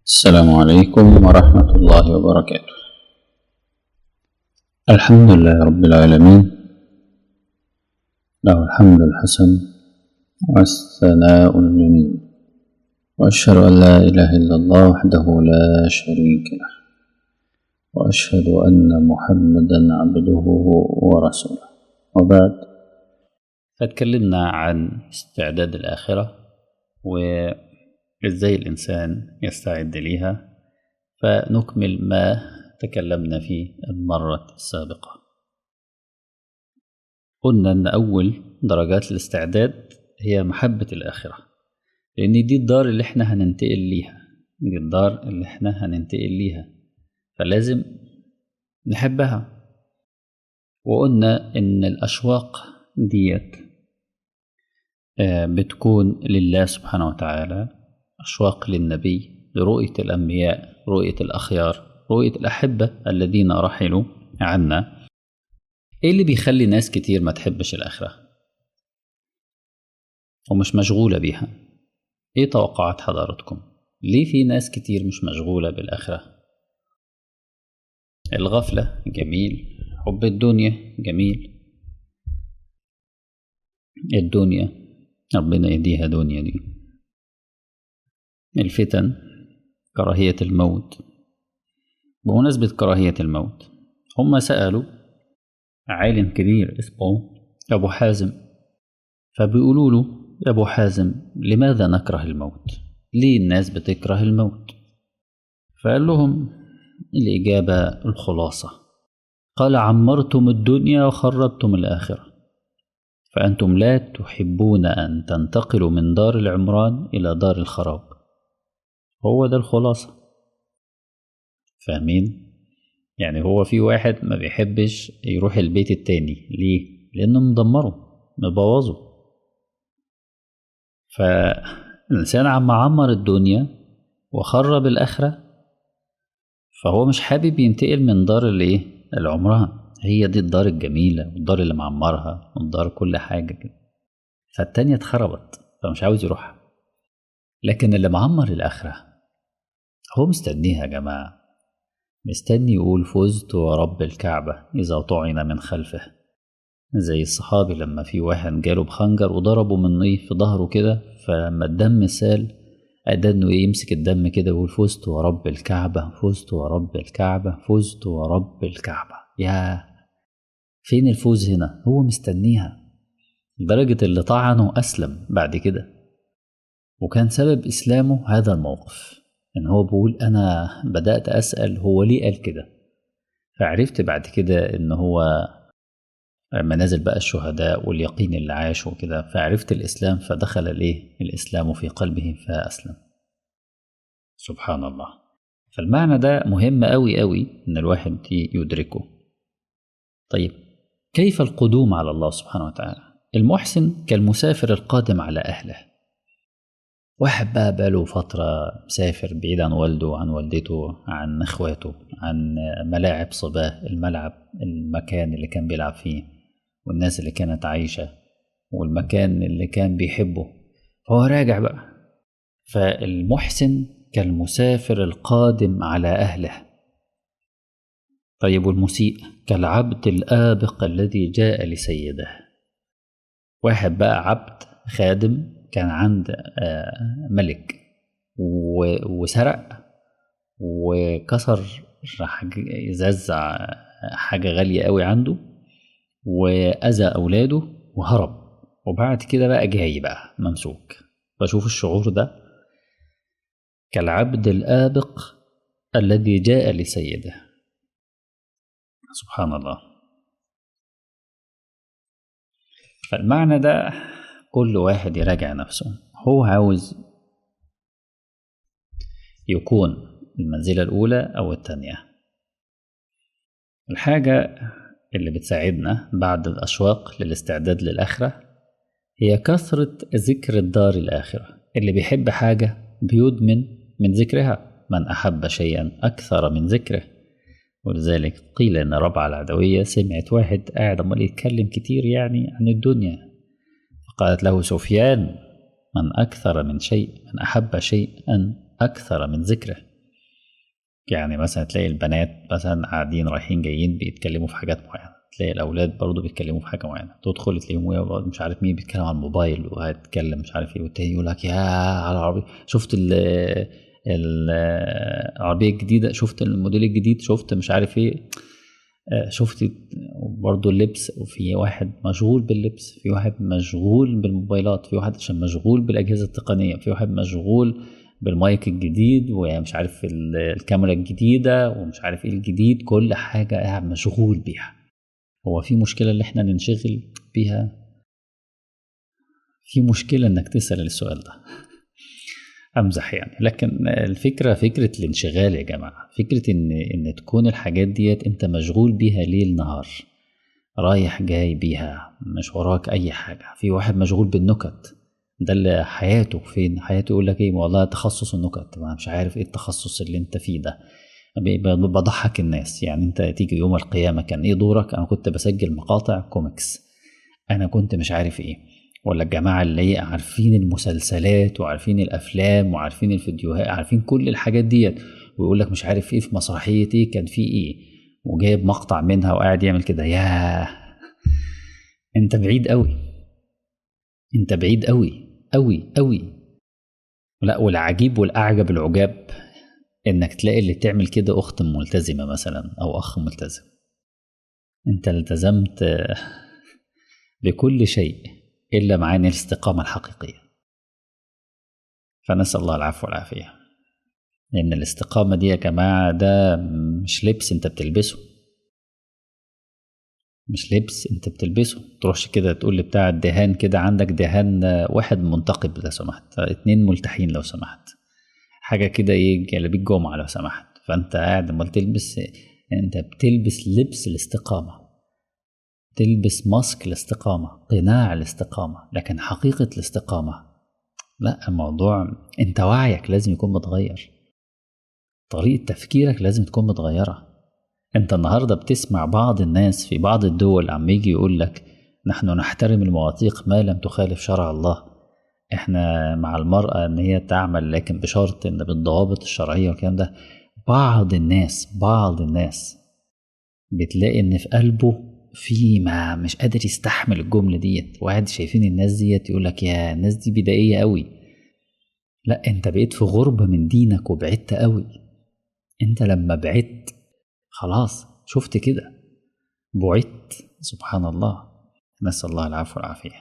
السلام عليكم ورحمة الله وبركاته الحمد لله رب العالمين له الحمد الحسن والثناء الجميل وأشهد أن لا إله إلا الله وحده لا شريك له وأشهد أن محمدا عبده ورسوله وبعد فتكلمنا عن استعداد الآخرة وإزاي الإنسان يستعد ليها فنكمل ما تكلمنا فيه المرة السابقة قلنا أن أول درجات الاستعداد هي محبة الآخرة لأن دي الدار اللي احنا هننتقل ليها دي الدار اللي احنا هننتقل ليها فلازم نحبها وقلنا إن الأشواق ديت بتكون لله سبحانه وتعالى أشواق للنبي لرؤية الأنبياء رؤية الأخيار رؤية الأحبة الذين رحلوا عنا إيه اللي بيخلي ناس كتير ما تحبش الآخرة ومش مشغولة بيها إيه توقعات حضراتكم ليه في ناس كتير مش مشغولة بالآخرة الغفلة جميل حب الدنيا جميل الدنيا ربنا يديها دنيا دي الفتن كراهية الموت بمناسبة كراهية الموت هم سألوا عالم كبير اسمه أبو حازم فبيقولوا له يا أبو حازم لماذا نكره الموت ليه الناس بتكره الموت فقال لهم الإجابة الخلاصة قال عمرتم الدنيا وخربتم الآخرة فأنتم لا تحبون أن تنتقلوا من دار العمران إلى دار الخراب هو ده الخلاصة فاهمين؟ يعني هو في واحد ما بيحبش يروح البيت التاني ليه؟ لأنه مدمره مبوظه فالإنسان عم عمر الدنيا وخرب الآخرة فهو مش حابب ينتقل من دار الايه؟ العمران هي دي الدار الجميلة والدار اللي معمرها والدار كل حاجة كده فالتانية اتخربت فمش عاوز يروحها لكن اللي معمر الآخرة هو مستنيها يا جماعة مستني يقول فزت ورب الكعبة إذا طعن من خلفه زي الصحابي لما في واحد جاله بخنجر وضربه من إيه في ظهره كده فلما الدم سال أدى إنه يمسك الدم كده ويقول فزت ورب الكعبة فزت ورب الكعبة فزت ورب الكعبة يا فين الفوز هنا هو مستنيها لدرجة اللي طعنه أسلم بعد كده وكان سبب إسلامه هذا الموقف إن هو بيقول أنا بدأت أسأل هو ليه قال كده فعرفت بعد كده إن هو منازل بقى الشهداء واليقين اللي عاش وكده فعرفت الإسلام فدخل الإيه الإسلام في قلبه فأسلم سبحان الله فالمعنى ده مهم أوي أوي إن الواحد يدركه طيب كيف القدوم على الله سبحانه وتعالى المحسن كالمسافر القادم على أهله واحد بقى بقاله فترة مسافر بعيد عن والده عن والدته عن إخواته عن ملاعب صباه الملعب المكان اللي كان بيلعب فيه والناس اللي كانت عايشة والمكان اللي كان بيحبه فهو راجع بقى فالمحسن كالمسافر القادم على أهله طيب والمسيء كالعبد الآبق الذي جاء لسيده واحد بقى عبد خادم كان عند ملك وسرق وكسر ازاز حاجة غالية قوي عنده وأذى أولاده وهرب وبعد كده بقى جاي بقى ممسوك بشوف الشعور ده كالعبد الآبق الذي جاء لسيده سبحان الله فالمعنى ده كل واحد يراجع نفسه هو عاوز يكون المنزلة الأولى أو الثانية الحاجة اللي بتساعدنا بعد الأشواق للاستعداد للآخرة هي كثرة ذكر الدار الآخرة اللي بيحب حاجة بيدمن من ذكرها من أحب شيئا أكثر من ذكره ولذلك قيل إن ربعة العدوية سمعت واحد قاعد عمال يتكلم كتير يعني عن الدنيا فقالت له سفيان من أكثر من شيء من أحب شيئا أكثر من ذكره يعني مثلا تلاقي البنات مثلا قاعدين رايحين جايين بيتكلموا في حاجات معينه تلاقي الاولاد برضو بيتكلموا في حاجه معينه تدخل تلاقيهم مش عارف مين بيتكلم على الموبايل وهيتكلم مش عارف ايه والتاني يقول لك يا على العربيه شفت ال العربيه الجديده شفت الموديل الجديد شفت مش عارف ايه شفت برضه اللبس وفي واحد مشغول باللبس في واحد مشغول بالموبايلات في واحد عشان مشغول بالاجهزه التقنيه في واحد مشغول بالمايك الجديد ومش عارف الكاميرا الجديده ومش عارف ايه الجديد كل حاجه قاعد مشغول بيها هو في مشكله اللي احنا ننشغل بيها في مشكله انك تسال السؤال ده امزح يعني لكن الفكره فكره الانشغال يا جماعه فكره ان ان تكون الحاجات ديت انت مشغول بيها ليل نهار رايح جاي بيها مش وراك اي حاجه في واحد مشغول بالنكت ده اللي حياته فين حياته يقول لك ايه والله تخصص النكت ما مش عارف ايه التخصص اللي انت فيه ده بضحك الناس يعني انت تيجي يوم القيامه كان ايه دورك انا كنت بسجل مقاطع كوميكس انا كنت مش عارف ايه ولا الجماعة اللي هي عارفين المسلسلات وعارفين الأفلام وعارفين الفيديوهات عارفين كل الحاجات ديت ويقول لك مش عارف إيه في مسرحية إيه كان في إيه وجايب مقطع منها وقاعد يعمل كده ياه أنت بعيد أوي أنت بعيد أوي أوي أوي لا والعجيب والأعجب العجاب إنك تلاقي اللي تعمل كده أخت ملتزمة مثلا أو أخ ملتزم أنت التزمت بكل شيء إلا معاني الاستقامة الحقيقية فنسأل الله العفو والعافية لأن الاستقامة دي يا جماعة ده مش لبس أنت بتلبسه مش لبس أنت بتلبسه تروحش كده تقول لي بتاع الدهان كده عندك دهان واحد منتقب لو سمحت اتنين ملتحين لو سمحت حاجة كده إيه جلابية جمعة لو سمحت فأنت قاعد أمال تلبس أنت بتلبس لبس الاستقامة تلبس ماسك الاستقامة قناع الاستقامة لكن حقيقة الاستقامة لا الموضوع انت وعيك لازم يكون متغير طريقة تفكيرك لازم تكون متغيرة انت النهاردة بتسمع بعض الناس في بعض الدول عم يجي يقول لك نحن نحترم المواثيق ما لم تخالف شرع الله احنا مع المرأة ان هي تعمل لكن بشرط ان بالضوابط الشرعية والكلام ده بعض الناس بعض الناس بتلاقي ان في قلبه في ما مش قادر يستحمل الجملة ديت وقاعد شايفين الناس ديت يقول لك يا الناس دي بدائية قوي لا انت بقيت في غربة من دينك وبعدت قوي انت لما بعدت خلاص شفت كده بعدت سبحان الله نسأل الله العفو والعافية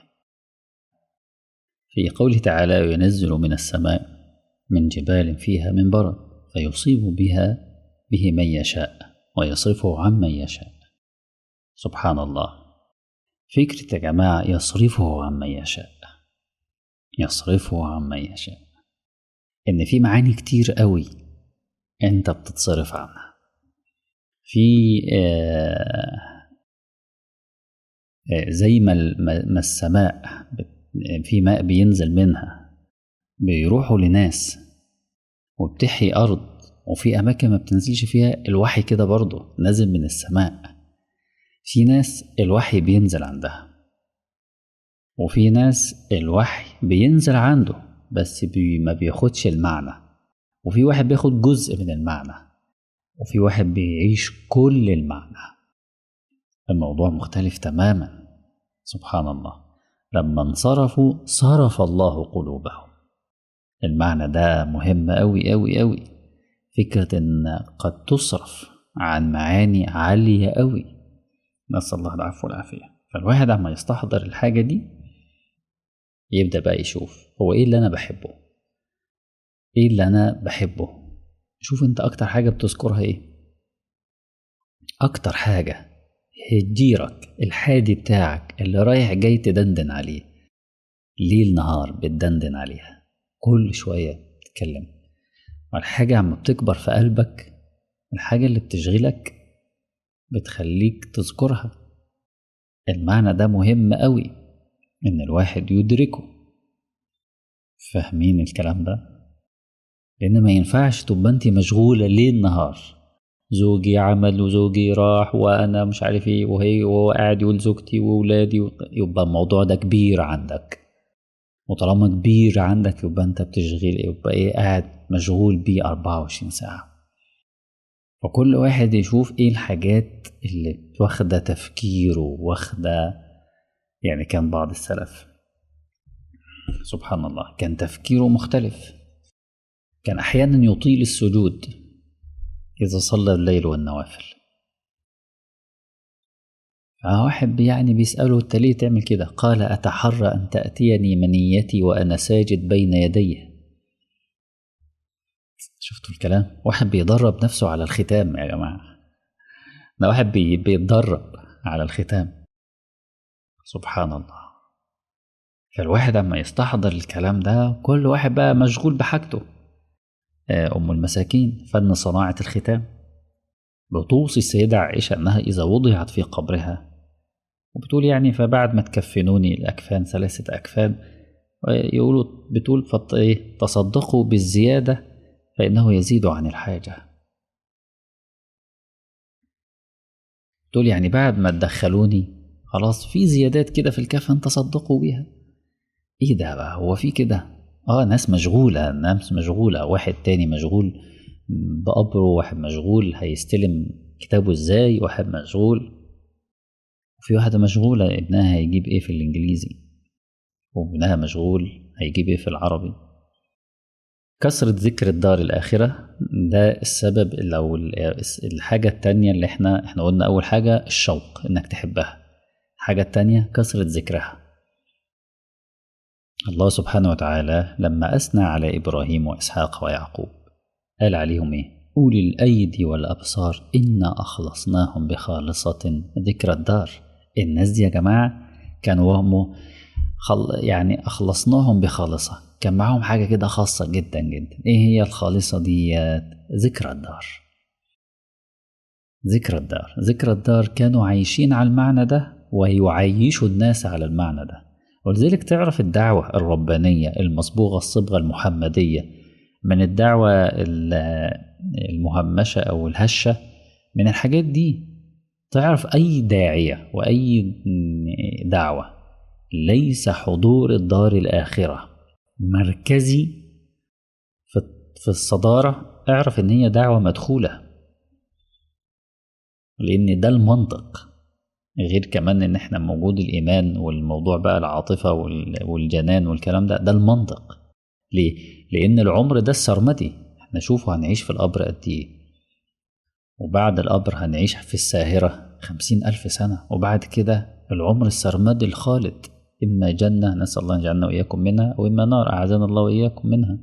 في قوله تعالى ينزل من السماء من جبال فيها من برد فيصيب بها به من يشاء ويصرفه عمن يشاء سبحان الله فكرة يا جماعة يصرفه عمن يشاء يصرفه عمن يشاء إن في معاني كتير قوي أنت بتتصرف عنها في آه آه زي ما ما السماء في ماء بينزل منها بيروحوا لناس وبتحيي أرض وفي أماكن ما بتنزلش فيها الوحي كده برضه نازل من السماء في ناس الوحي بينزل عندها وفي ناس الوحي بينزل عنده بس بي ما بياخدش المعنى وفي واحد بياخد جزء من المعنى وفي واحد بيعيش كل المعنى الموضوع مختلف تماما سبحان الله لما انصرفوا صرف الله قلوبهم المعنى ده مهم أوي أوي أوي فكرة إن قد تصرف عن معاني عالية أوي نسأل الله العفو والعافية فالواحد عما يستحضر الحاجة دي يبدأ بقى يشوف هو إيه اللي أنا بحبه إيه اللي أنا بحبه شوف أنت أكتر حاجة بتذكرها إيه أكتر حاجة هتجيرك الحادي بتاعك اللي رايح جاي تدندن عليه ليل نهار بتدندن عليها كل شوية تتكلم والحاجة عما بتكبر في قلبك الحاجة اللي بتشغلك بتخليك تذكرها المعنى ده مهم قوي ان الواحد يدركه فاهمين الكلام ده لان ما ينفعش تبقى انت مشغوله ليل نهار زوجي عمل وزوجي راح وانا مش عارف ايه وهي وهو قاعد يقول زوجتي واولادي يبقى الموضوع ده كبير عندك وطالما كبير عندك يبقى انت بتشغل يبقى ايه قاعد مشغول بيه 24 ساعه فكل واحد يشوف ايه الحاجات اللي واخدة تفكيره واخدة يعني كان بعض السلف سبحان الله كان تفكيره مختلف كان أحيانا يطيل السجود إذا صلى الليل والنوافل فواحد يعني بيسأله أنت ليه تعمل كده قال أتحرى أن تأتيني منيتي وأنا ساجد بين يديه شفتوا الكلام واحد بيدرب نفسه على الختام يا جماعة ده واحد بي بيتدرب على الختام سبحان الله فالواحد اما يستحضر الكلام ده كل واحد بقى مشغول بحاجته أم المساكين فن صناعة الختام بتوصي السيدة عائشة أنها إذا وضعت في قبرها وبتقول يعني فبعد ما تكفنوني الأكفان ثلاثة أكفان يقولوا بتقول فط إيه تصدقوا بالزيادة فإنه يزيد عن الحاجة تقول يعني بعد ما تدخلوني خلاص في زيادات كده في الكفن تصدقوا بيها ايه ده بقى هو في كده اه ناس مشغولة ناس مشغولة واحد تاني مشغول بقبره واحد مشغول هيستلم كتابه ازاي واحد مشغول وفي واحدة مشغولة ابنها هيجيب ايه في الانجليزي وابنها مشغول هيجيب ايه في العربي كثرة ذكر الدار الآخرة ده السبب لو الحاجة التانية اللي احنا احنا قلنا أول حاجة الشوق إنك تحبها الحاجة التانية كثرة ذكرها الله سبحانه وتعالى لما أثنى على إبراهيم وإسحاق ويعقوب قال عليهم إيه؟ أولي الأيدي والأبصار إنا أخلصناهم بخالصة ذكر الدار الناس دي يا جماعة كانوا وهم خل... يعني أخلصناهم بخالصة كان معاهم حاجة كده خاصة جدا جدا إيه هي الخالصة دي ذكر الدار ذكر الدار ذكر الدار كانوا عايشين على المعنى ده ويعيشوا الناس على المعنى ده ولذلك تعرف الدعوة الربانية المصبوغة الصبغة المحمدية من الدعوة المهمشة أو الهشة من الحاجات دي تعرف أي داعية وأي دعوة ليس حضور الدار الآخرة مركزي في الصدارة اعرف إن هي دعوة مدخولة لأن ده المنطق غير كمان ان احنا موجود الايمان والموضوع بقى العاطفه والجنان والكلام ده ده المنطق ليه لان العمر ده السرمدي احنا شوفوا هنعيش في القبر قد ايه وبعد القبر هنعيش في الساهرة خمسين ألف سنة وبعد كده العمر السرمدي الخالد إما جنة نسأل الله يجعلنا وإياكم منها وإما نار أعاذنا الله وإياكم منها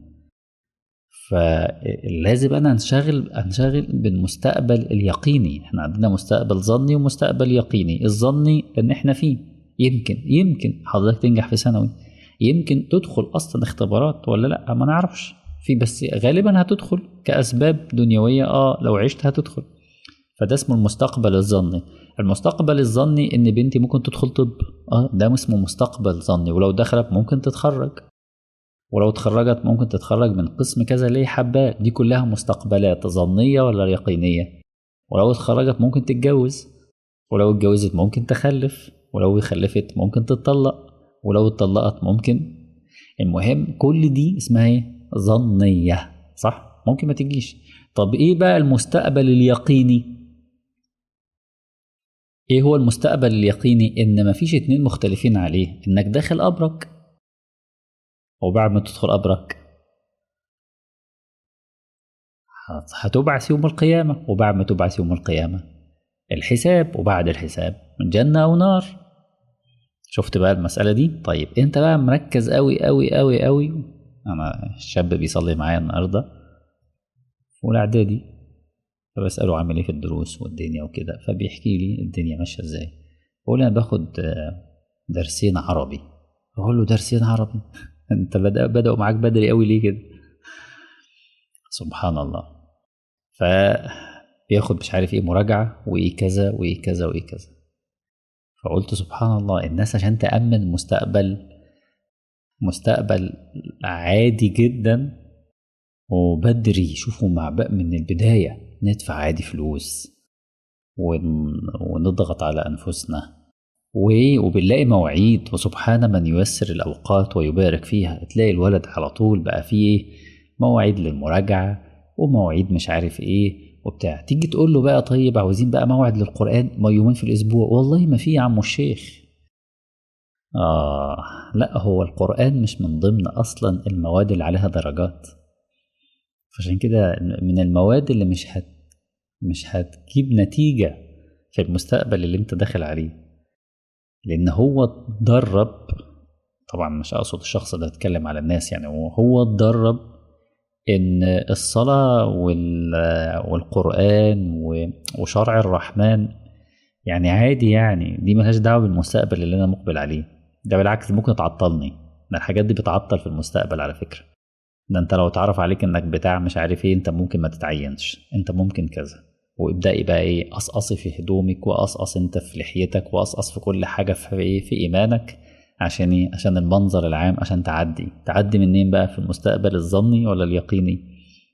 فلازم انا انشغل انشغل بالمستقبل اليقيني احنا عندنا مستقبل ظني ومستقبل يقيني الظني ان احنا فيه يمكن يمكن حضرتك تنجح في ثانوي يمكن تدخل اصلا اختبارات ولا لا ما نعرفش في بس غالبا هتدخل كاسباب دنيويه اه لو عشت هتدخل فده اسمه المستقبل الظني المستقبل الظني ان بنتي ممكن تدخل طب اه ده اسمه مستقبل ظني ولو دخلت ممكن تتخرج ولو اتخرجت ممكن تتخرج من قسم كذا ليه حباه دي كلها مستقبلات ظنية ولا يقينية ولو اتخرجت ممكن تتجوز ولو اتجوزت ممكن تخلف ولو خلفت ممكن تتطلق ولو اتطلقت ممكن المهم كل دي اسمها ايه ظنية صح ممكن ما تجيش طب ايه بقى المستقبل اليقيني ايه هو المستقبل اليقيني ان مفيش اتنين مختلفين عليه انك داخل قبرك وبعد ما تدخل قبرك هتبعث يوم القيامة وبعد ما تبعث يوم القيامة الحساب وبعد الحساب من جنة أو نار شفت بقى المسألة دي طيب انت بقى مركز قوي قوي قوي قوي انا الشاب بيصلي معايا النهارده في اولى اعدادي فبسأله عامل ايه في الدروس والدنيا وكده فبيحكي لي الدنيا ماشية ازاي بقول انا باخد درسين عربي بقول له درسين عربي انت بدأ بدأوا معاك بدري قوي ليه كده سبحان الله فبياخد مش عارف ايه مراجعة وايه كذا وايه كذا وايه كذا فقلت سبحان الله الناس عشان تأمن مستقبل مستقبل عادي جدا وبدري شوفوا مع بقى من البداية ندفع عادي فلوس ونضغط على أنفسنا وبنلاقي مواعيد وسبحان من ييسر الأوقات ويبارك فيها تلاقي الولد على طول بقى فيه مواعيد للمراجعة ومواعيد مش عارف ايه وبتاع تيجي تقول له بقى طيب عاوزين بقى موعد للقرآن ما يومين في الأسبوع والله ما في يا عم الشيخ آه لا هو القرآن مش من ضمن أصلا المواد اللي عليها درجات فعشان كده من المواد اللي مش هت مش هتجيب نتيجة في المستقبل اللي انت داخل عليه لأن هو اتدرب طبعا مش أقصد الشخص اللي اتكلم على الناس يعني هو اتدرب إن الصلاة والقرآن وشرع الرحمن يعني عادي يعني دي ملهاش دعوة بالمستقبل اللي أنا مقبل عليه ده بالعكس ممكن تعطلني ده الحاجات دي بتعطل في المستقبل على فكرة ده انت لو اتعرف عليك انك بتاع مش عارف ايه انت ممكن ما تتعينش انت ممكن كذا وابدأي بقى ايه قصقصي في هدومك وقصقص انت في لحيتك وقصقص في كل حاجة في ايه في ايمانك عشان ايه عشان المنظر العام عشان تعدي تعدي منين بقى في المستقبل الظني ولا اليقيني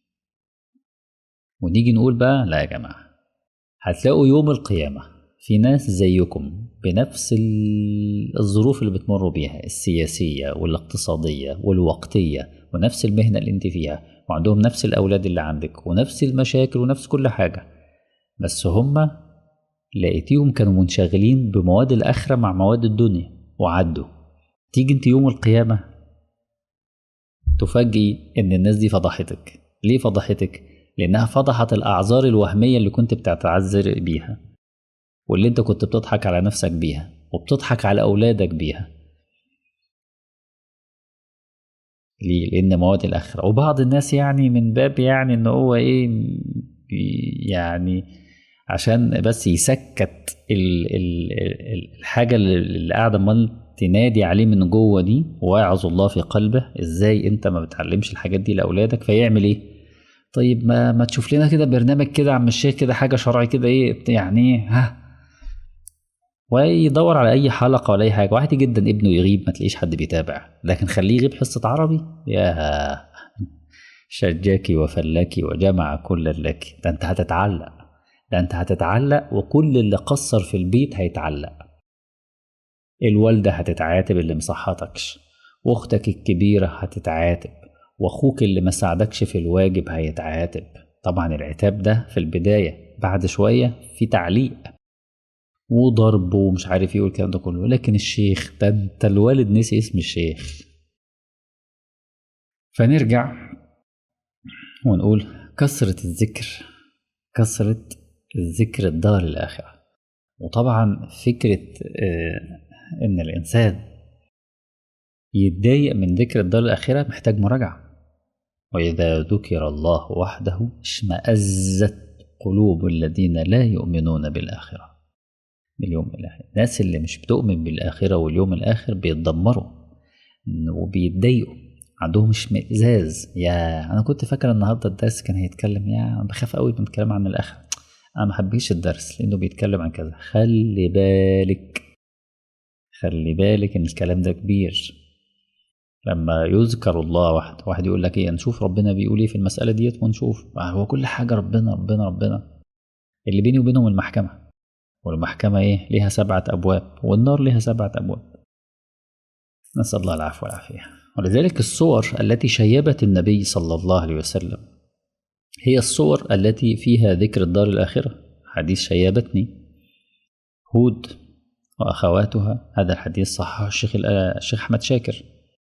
ونيجي نقول بقى لا يا جماعة هتلاقوا يوم القيامة في ناس زيكم بنفس الظروف اللي بتمروا بيها السياسية والاقتصادية والوقتية ونفس المهنة اللي انت فيها وعندهم نفس الأولاد اللي عندك ونفس المشاكل ونفس كل حاجة بس هما لقيتيهم كانوا منشغلين بمواد الآخرة مع مواد الدنيا وعدوا تيجي انت يوم القيامة تفاجئي ان الناس دي فضحتك ليه فضحتك؟ لأنها فضحت الأعذار الوهمية اللي كنت بتعتذر بيها واللي انت كنت بتضحك على نفسك بيها وبتضحك على أولادك بيها ليه؟ لأن مواد الآخرة وبعض الناس يعني من باب يعني إن هو إيه يعني عشان بس يسكت ال ال الحاجة اللي قاعدة أمال تنادي عليه من جوه دي ويعظ الله في قلبه ازاي انت ما بتعلمش الحاجات دي لاولادك فيعمل ايه طيب ما ما تشوف لنا كده برنامج كده عم الشيخ كده حاجه شرعي كده ايه يعني ها ويدور على اي حلقه ولا اي حاجه وعادي جدا ابنه يغيب ما تلاقيش حد بيتابع لكن خليه يغيب حصه عربي يا شجاكي وفلاكي وجمع كل لك ده انت هتتعلق ده انت هتتعلق وكل اللي قصر في البيت هيتعلق الوالدة هتتعاتب اللي مصحتكش واختك الكبيرة هتتعاتب واخوك اللي ما ساعدكش في الواجب هيتعاتب طبعا العتاب ده في البداية بعد شوية في تعليق وضرب ومش عارف ايه والكلام ده كله لكن الشيخ ده انت الوالد نسي اسم الشيخ فنرجع ونقول كثرة الذكر كثرة الذكر الدار الآخرة وطبعا فكرة إن الإنسان يتضايق من ذكر الدار الآخرة محتاج مراجعة وإذا ذكر الله وحده اشمأزت قلوب الذين لا يؤمنون بالآخرة باليوم الآخر الناس اللي مش بتؤمن بالآخرة واليوم الآخر بيتدمروا وبيتضايقوا عندهم اشمئزاز يا أنا كنت فاكر النهاردة الدرس كان هيتكلم يا أنا بخاف قوي من الكلام عن الآخرة أنا ما حبيش الدرس لأنه بيتكلم عن كذا خلي بالك خلي بالك إن الكلام ده كبير لما يذكر الله واحد واحد يقول لك ايه نشوف ربنا بيقول ايه في المسألة ديت ونشوف هو كل حاجة ربنا ربنا ربنا اللي بيني وبينهم المحكمة والمحكمة ايه ليها سبعة أبواب والنار ليها سبعة أبواب نسأل الله العفو والعافية ولذلك الصور التي شيبت النبي صلى الله عليه وسلم هي الصور التي فيها ذكر الدار الآخرة حديث شيبتني هود وأخواتها هذا الحديث صححه الشيخ الشيخ أحمد شاكر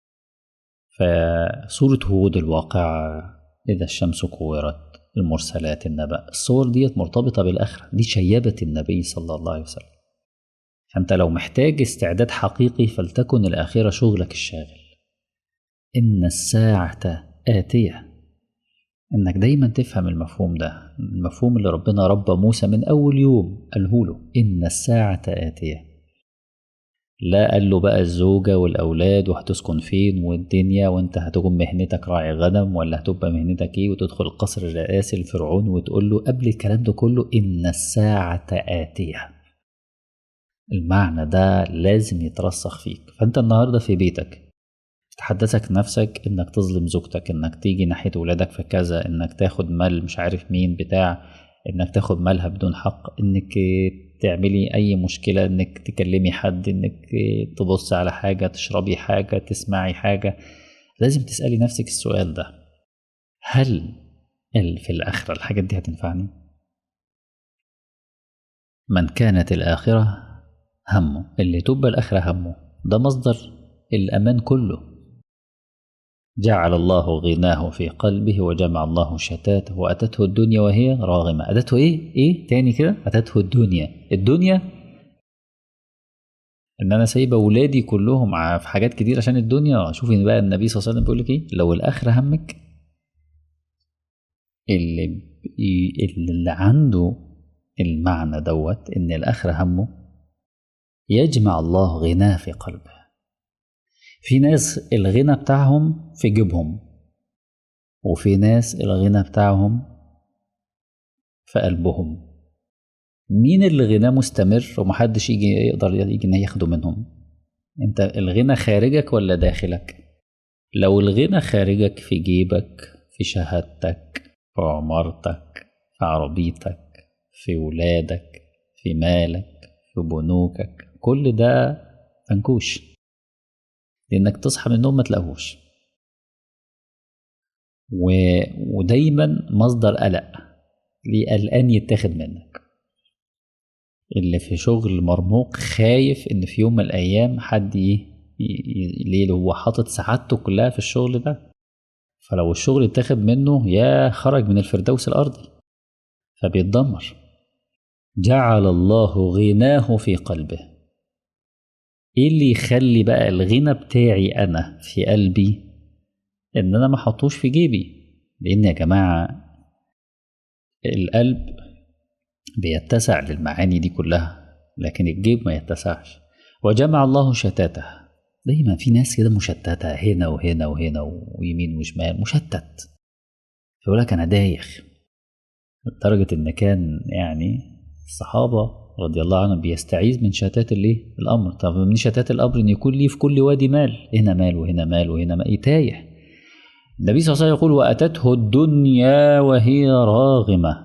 فسورة هود الواقعة إذا الشمس كورت المرسلات النبأ الصور ديت مرتبطة بالآخرة دي شيبت النبي صلى الله عليه وسلم فأنت لو محتاج استعداد حقيقي فلتكن الآخرة شغلك الشاغل إن الساعة آتية إنك دايما تفهم المفهوم ده المفهوم اللي ربنا ربى موسى من أول يوم قاله له إن الساعة آتية لا قال له بقى الزوجة والأولاد وهتسكن فين والدنيا وانت هتكون مهنتك راعي غنم ولا هتبقى مهنتك ايه وتدخل القصر الرئاسي الفرعون وتقول له قبل الكلام ده كله إن الساعة آتية المعنى ده لازم يترسخ فيك فانت النهاردة في بيتك تحدثك نفسك انك تظلم زوجتك انك تيجي ناحية ولادك في كذا انك تاخد مال مش عارف مين بتاع انك تاخد مالها بدون حق انك تعملي اي مشكلة انك تكلمي حد انك تبص على حاجة تشربي حاجة تسمعي حاجة لازم تسألي نفسك السؤال ده هل في الآخرة الحاجات دي هتنفعني من كانت الآخرة همه اللي تبقى الآخرة همه ده مصدر الأمان كله جعل الله غناه في قلبه وجمع الله شتاته وأتته الدنيا وهي راغمة أتته إيه؟ إيه؟ تاني كده أتته الدنيا الدنيا إن أنا سايبة ولادي كلهم في حاجات كتير عشان الدنيا شوفي بقى النبي صلى الله عليه وسلم بيقول لك إيه؟ لو الآخرة همك اللي اللي عنده المعنى دوت إن الآخرة همه يجمع الله غناه في قلبه في ناس الغنى بتاعهم في جيبهم وفي ناس الغنى بتاعهم في قلبهم مين اللي غناه مستمر ومحدش يجي يقدر يجي ياخده منهم انت الغنى خارجك ولا داخلك لو الغنى خارجك في جيبك في شهادتك في عمارتك في عربيتك في ولادك في مالك في بنوكك كل ده فنكوش لانك تصحى من النوم ما تلاقوش و... ودايما مصدر قلق ليه قلقان يتاخد منك اللي في شغل مرموق خايف ان في يوم من الايام حد ي... ي... ليه هو حاطط سعادته كلها في الشغل ده فلو الشغل اتاخد منه يا خرج من الفردوس الارضي فبيتدمر جعل الله غناه في قلبه ايه اللي يخلي بقى الغنى بتاعي انا في قلبي ان انا ما احطوش في جيبي لان يا جماعه القلب بيتسع للمعاني دي كلها لكن الجيب ما يتسعش وجمع الله شتاته دايما في ناس كده مشتته هنا وهنا وهنا ويمين وشمال مشتت فيقول لك انا دايخ لدرجه ان كان يعني الصحابه رضي الله عنهم بيستعيذ من شتات الايه الامر طب من شتات الامر ان يكون لي في كل وادي مال هنا مال وهنا مال وهنا مال تايه النبي صلى الله عليه وسلم يقول واتته الدنيا وهي راغمه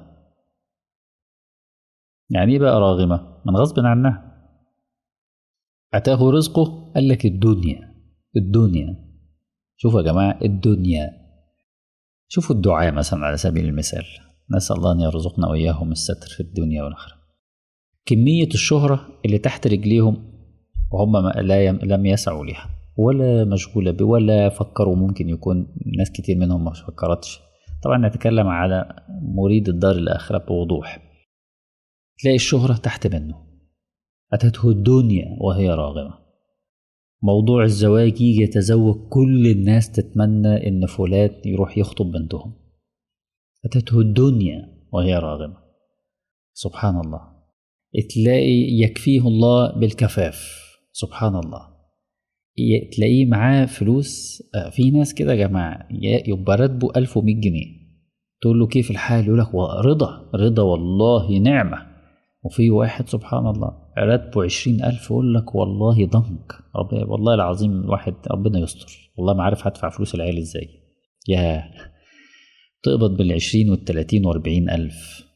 يعني ايه بقى راغمه من غصب عنها اتاه رزقه قال لك الدنيا الدنيا شوفوا يا جماعه الدنيا شوفوا الدعاء مثلا على سبيل المثال نسال الله ان يرزقنا واياهم الستر في الدنيا والاخره كمية الشهرة اللي تحت رجليهم وهم لا يم لم يسعوا لها ولا مشغولة ب ولا فكروا ممكن يكون ناس كتير منهم ما فكرتش طبعا نتكلم على مريد الدار الآخرة بوضوح تلاقي الشهرة تحت منه أتته الدنيا وهي راغمة موضوع الزواج يجي يتزوج كل الناس تتمنى إن فلان يروح يخطب بنتهم أتته الدنيا وهي راغمة سبحان الله تلاقي يكفيه الله بالكفاف سبحان الله تلاقيه معاه فلوس في ناس كده يا جماعة يبقى راتبه 1100 جنيه تقول له كيف الحال يقول لك رضا رضا والله نعمة وفي واحد سبحان الله راتبه عشرين ألف يقول لك والله ضنك والله العظيم الواحد ربنا يستر والله ما عارف هدفع فلوس العيال ازاي يا تقبض بالعشرين والتلاتين واربعين ألف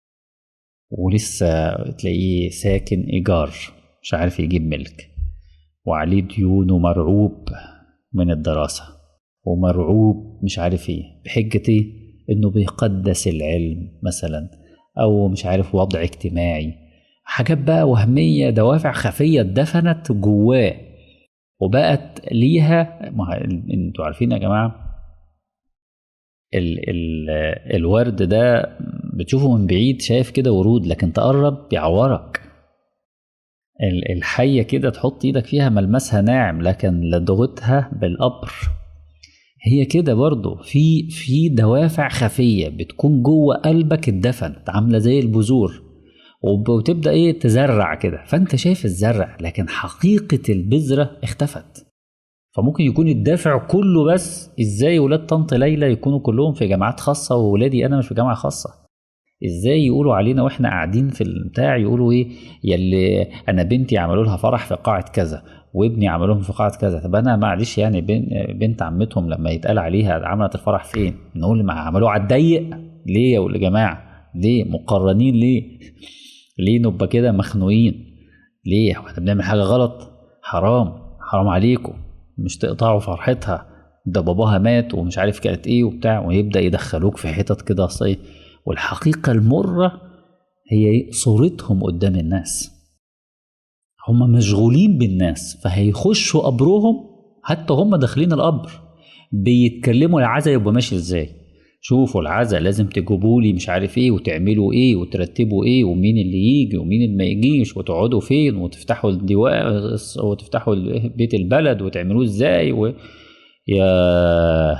ولسه تلاقيه ساكن إيجار مش عارف يجيب ملك وعليه ديون ومرعوب من الدراسة ومرعوب مش عارف ايه بحجة ايه انه بيقدس العلم مثلا او مش عارف وضع اجتماعي حاجات بقى وهمية دوافع خفية اتدفنت جواه وبقت ليها انتوا عارفين يا جماعة ال ال الورد ده بتشوفه من بعيد شايف كده ورود لكن تقرب بيعورك الحية كده تحط ايدك فيها ملمسها ناعم لكن لدغتها بالقبر هي كده برضو في في دوافع خفية بتكون جوه قلبك اتدفنت عاملة زي البذور وتبدأ ايه تزرع كده فانت شايف الزرع لكن حقيقة البذرة اختفت فممكن يكون الدافع كله بس ازاي ولاد طنط ليلى يكونوا كلهم في جامعات خاصة وولادي انا مش في جامعة خاصة ازاي يقولوا علينا واحنا قاعدين في البتاع يقولوا ايه يلي انا بنتي عملوا لها فرح في قاعه كذا وابني عملوا لهم في قاعه كذا طب انا معلش يعني بنت عمتهم لما يتقال عليها عملت الفرح فين نقول ما عملوه على الضيق ليه يا جماعه ليه مقرنين ليه ليه نبقى كده مخنوقين ليه احنا بنعمل حاجه غلط حرام حرام عليكم مش تقطعوا فرحتها ده باباها مات ومش عارف كانت ايه وبتاع ويبدا يدخلوك في حتت كده أصل إيه. والحقيقه المره هي إيه؟ صورتهم قدام الناس هم مشغولين بالناس فهيخشوا قبرهم حتى هم داخلين القبر بيتكلموا العزا يبقى ماشي ازاي شوفوا العزا لازم تجيبوا لي مش عارف ايه وتعملوا ايه وترتبوا ايه ومين اللي يجي ومين اللي ما يجيش وتقعدوا فين وتفتحوا الدواء وتفتحوا بيت البلد وتعملوه ازاي و... يا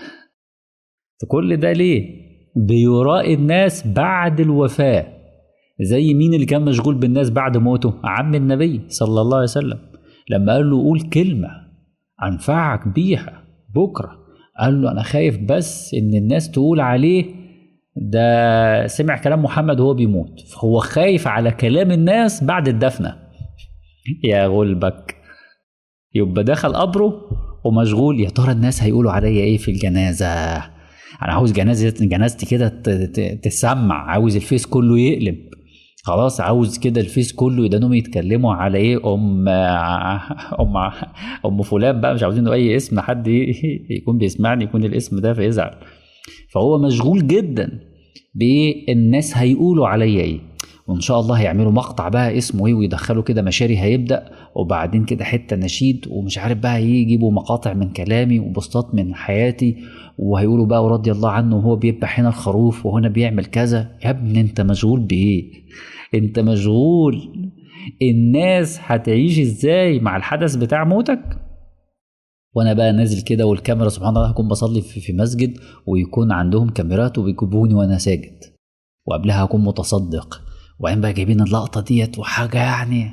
كل ده ليه بيرائي الناس بعد الوفاه زي مين اللي كان مشغول بالناس بعد موته عم النبي صلى الله عليه وسلم لما قال له قول كلمة أنفعك بيها بكرة قال له أنا خايف بس إن الناس تقول عليه ده سمع كلام محمد وهو بيموت فهو خايف على كلام الناس بعد الدفنة يا غلبك يبقى دخل قبره ومشغول يا ترى الناس هيقولوا عليا ايه في الجنازه انا عاوز جنازه جنازتي كده تسمع عاوز الفيس كله يقلب خلاص عاوز كده الفيس كله يدانهم يتكلموا على ايه ام ام ام فلان بقى مش عاوزين اي اسم حد يكون بيسمعني يكون الاسم ده فيزعل فهو مشغول جدا بايه الناس هيقولوا عليا ايه وان شاء الله هيعملوا مقطع بقى اسمه ايه ويدخلوا كده مشاري هيبدا وبعدين كده حته نشيد ومش عارف بقى ايه يجيبوا مقاطع من كلامي وبوستات من حياتي وهيقولوا بقى ورضي الله عنه وهو بيذبح هنا الخروف وهنا بيعمل كذا يا ابني انت مشغول بايه انت مشغول الناس هتعيش ازاي مع الحدث بتاع موتك وانا بقى نازل كده والكاميرا سبحان الله هكون بصلي في مسجد ويكون عندهم كاميرات وبيجيبوني وانا ساجد وقبلها هكون متصدق وبعدين بقى جايبين اللقطه ديت وحاجه يعني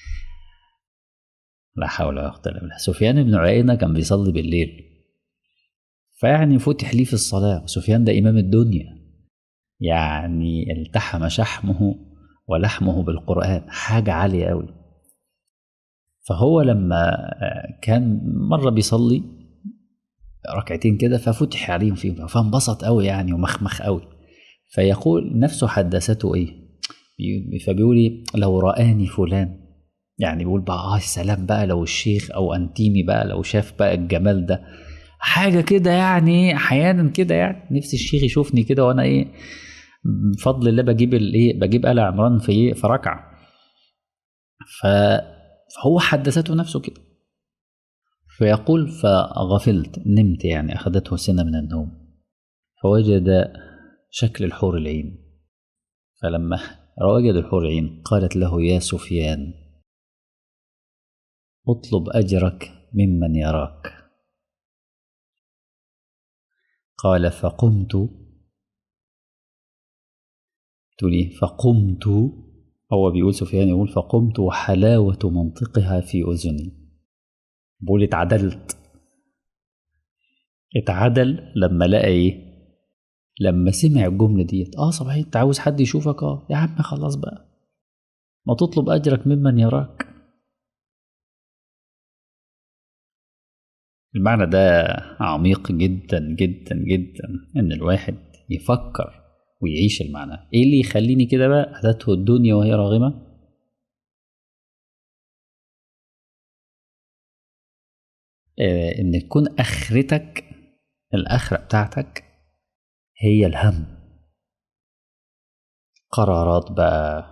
لا حول ولا قوه الا بالله سفيان بن عيينه كان بيصلي بالليل فيعني فتح لي في الصلاه وسفيان ده امام الدنيا يعني التحم شحمه ولحمه بالقران حاجه عاليه قوي فهو لما كان مره بيصلي ركعتين كده ففتح عليهم فيهم فانبسط قوي يعني ومخمخ قوي فيقول نفسه حدثته ايه فبيقول ايه لو رآني فلان يعني بيقول بقى اه السلام بقى لو الشيخ او انتيمي بقى لو شاف بقى الجمال ده حاجه كده يعني احيانا كده يعني نفسي الشيخ يشوفني كده وانا ايه بفضل الله بجيب الايه بجيب آل عمران في ايه في ركعه فهو حدثته نفسه كده فيقول فغفلت نمت يعني اخذته سنه من النوم فوجد شكل الحور العين فلما وجد الحور العين قالت له يا سفيان اطلب اجرك ممن يراك قال فقمت تقولي فقمت هو بيقول سفيان يقول فقمت وحلاوة منطقها في أذني بقول اتعدلت اتعدل لما لقى ايه لما سمع الجملة ديت اه صباحي انت عاوز حد يشوفك اه يا عم خلاص بقى ما تطلب أجرك ممن يراك المعنى ده عميق جدا جدا جدا ان الواحد يفكر ويعيش المعنى ايه اللي يخليني كده بقى اتته الدنيا وهي راغمه آه ان تكون اخرتك الاخره بتاعتك هي الهم قرارات بقى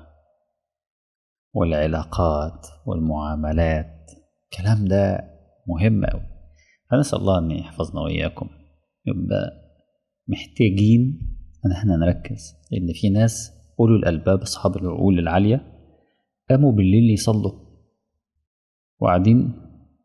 والعلاقات والمعاملات الكلام ده مهم أوي فنسأل الله أن يحفظنا وإياكم يبقى محتاجين أن احنا نركز لأن في ناس أولو الألباب أصحاب العقول العالية قاموا بالليل يصلوا وقاعدين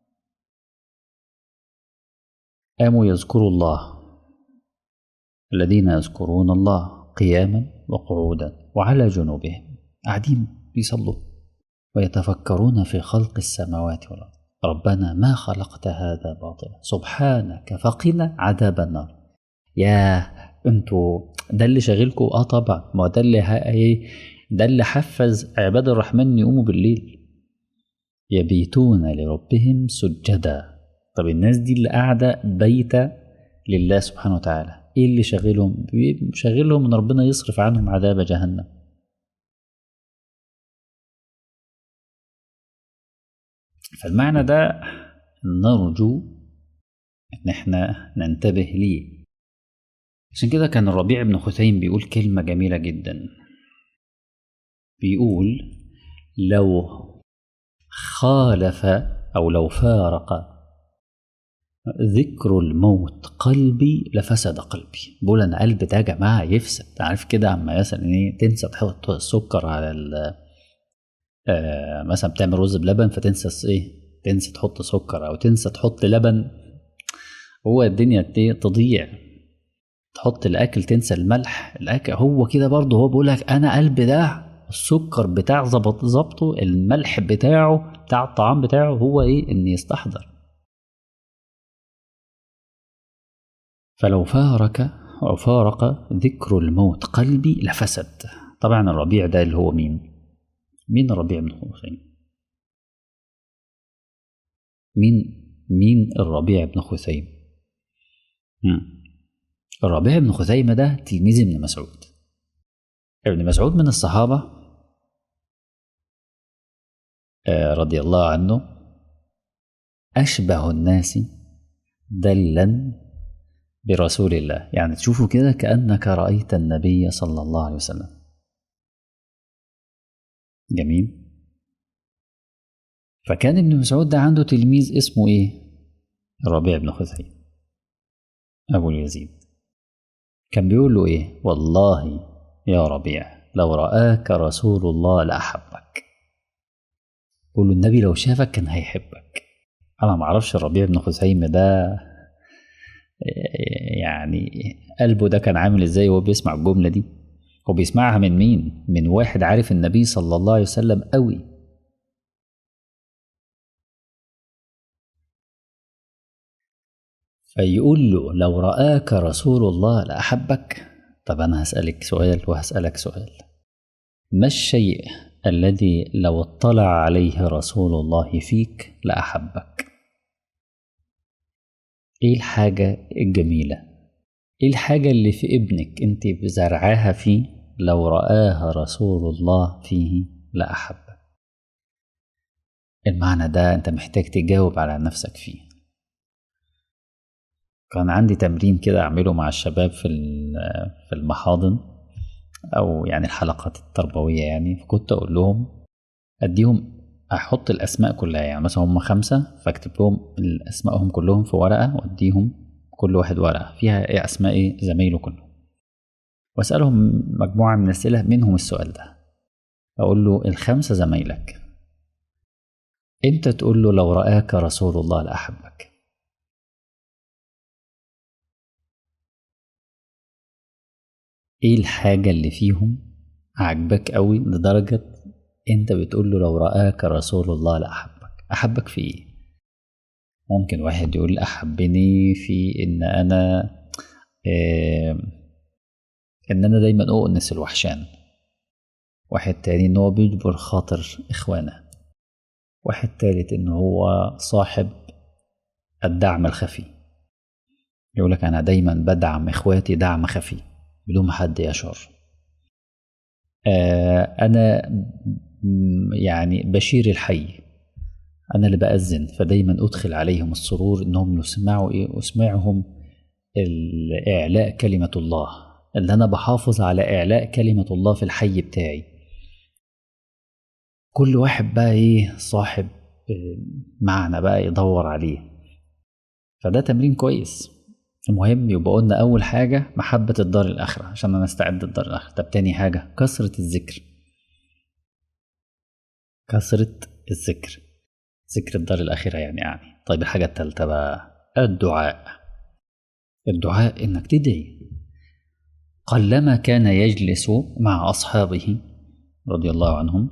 قاموا يذكروا الله الذين يذكرون الله قياما وقعودا وعلى جنوبهم قاعدين بيصلوا ويتفكرون في خلق السماوات والأرض ربنا ما خلقت هذا باطلا سبحانك فقنا عذاب النار يا انتوا ده اللي شاغلكم اه طبعا ما ده اللي ايه ده اللي حفز عباد الرحمن يقوموا بالليل يبيتون لربهم سجدا طب الناس دي اللي قاعده بيته لله سبحانه وتعالى ايه اللي شاغلهم شاغلهم ان ربنا يصرف عنهم عذاب جهنم فالمعنى ده نرجو إن إحنا ننتبه ليه عشان كده كان الربيع بن خثيم بيقول كلمة جميلة جدا بيقول لو خالف أو لو فارق ذكر الموت قلبي لفسد قلبي بقول أنا قلبي ده يا جماعة يفسد عارف كده عما مثلا إيه تنسى تحط السكر على ال آه مثلا بتعمل رز بلبن فتنسى إيه تنسى تحط سكر أو تنسى تحط لبن هو الدنيا تضيع تحط الاكل تنسى الملح الاكل هو كده برضه هو بيقول لك انا قلبي ده السكر بتاع ظبط ظبطه الملح بتاعه بتاع الطعام بتاعه هو ايه ان يستحضر فلو فارق او فارق ذكر الموت قلبي لفسد طبعا الربيع ده اللي هو مين مين الربيع بن خثيم مين مين الربيع بن خثيم الربيع بن خثيمة ده تلميذ ابن مسعود ابن مسعود من الصحابة رضي الله عنه أشبه الناس دلا برسول الله يعني تشوفه كده كأنك رأيت النبي صلى الله عليه وسلم جميل فكان ابن مسعود ده عنده تلميذ اسمه ايه الربيع بن خثيم أبو اليزيد كان بيقول له إيه والله يا ربيع لو رآك رسول الله لأحبك قول له النبي لو شافك كان هيحبك أنا معرفش الربيع بن خثيم ده يعني قلبه ده كان عامل ازاي وهو بيسمع الجملة دي هو بيسمعها من مين من واحد عارف النبي صلى الله عليه وسلم قوي فيقول له لو رآك رسول الله لأحبك طب أنا هسألك سؤال وهسألك سؤال ما الشيء الذي لو اطلع عليه رسول الله فيك لأحبك ايه الحاجة الجميلة ايه الحاجة اللي في ابنك انت بزرعاها فيه لو رآها رسول الله فيه لأحبك المعنى ده انت محتاج تجاوب على نفسك فيه كان عندي تمرين كده اعمله مع الشباب في في المحاضن او يعني الحلقات التربويه يعني فكنت اقول لهم اديهم احط الاسماء كلها يعني مثلا هم خمسه فاكتب لهم اسمائهم كلهم في ورقه واديهم كل واحد ورقه فيها ايه اسماء ايه زمايله كلهم واسالهم مجموعه من الاسئله منهم السؤال ده اقول له الخمسه زمايلك امتى تقول له لو راك رسول الله لاحبك ايه الحاجة اللي فيهم عجبك قوي لدرجة انت بتقول له لو رآك رسول الله لأحبك أحبك في ايه ممكن واحد يقول أحبني في إن أنا إيه إن أنا دايما أؤنس الوحشان واحد تاني إن هو بيجبر خاطر إخوانه واحد تالت إن هو صاحب الدعم الخفي يقولك أنا دايما بدعم إخواتي دعم خفي بدون ما حد يشعر آه أنا يعني بشير الحي أنا اللي بأذن فدايما أدخل عليهم السرور إنهم يسمعوا إيه أسمعهم إعلاء كلمة الله اللي أنا بحافظ على إعلاء كلمة الله في الحي بتاعي كل واحد بقى إيه صاحب معنى بقى يدور عليه فده تمرين كويس المهم يبقى قلنا أول حاجة محبة الدار الآخرة عشان أنا أستعد الدار الآخرة طب تاني حاجة كثرة الذكر كثرة الذكر ذكر الدار الآخرة يعني يعني طيب الحاجة التالتة بقى الدعاء الدعاء إنك تدعي قلما كان يجلس مع أصحابه رضي الله عنهم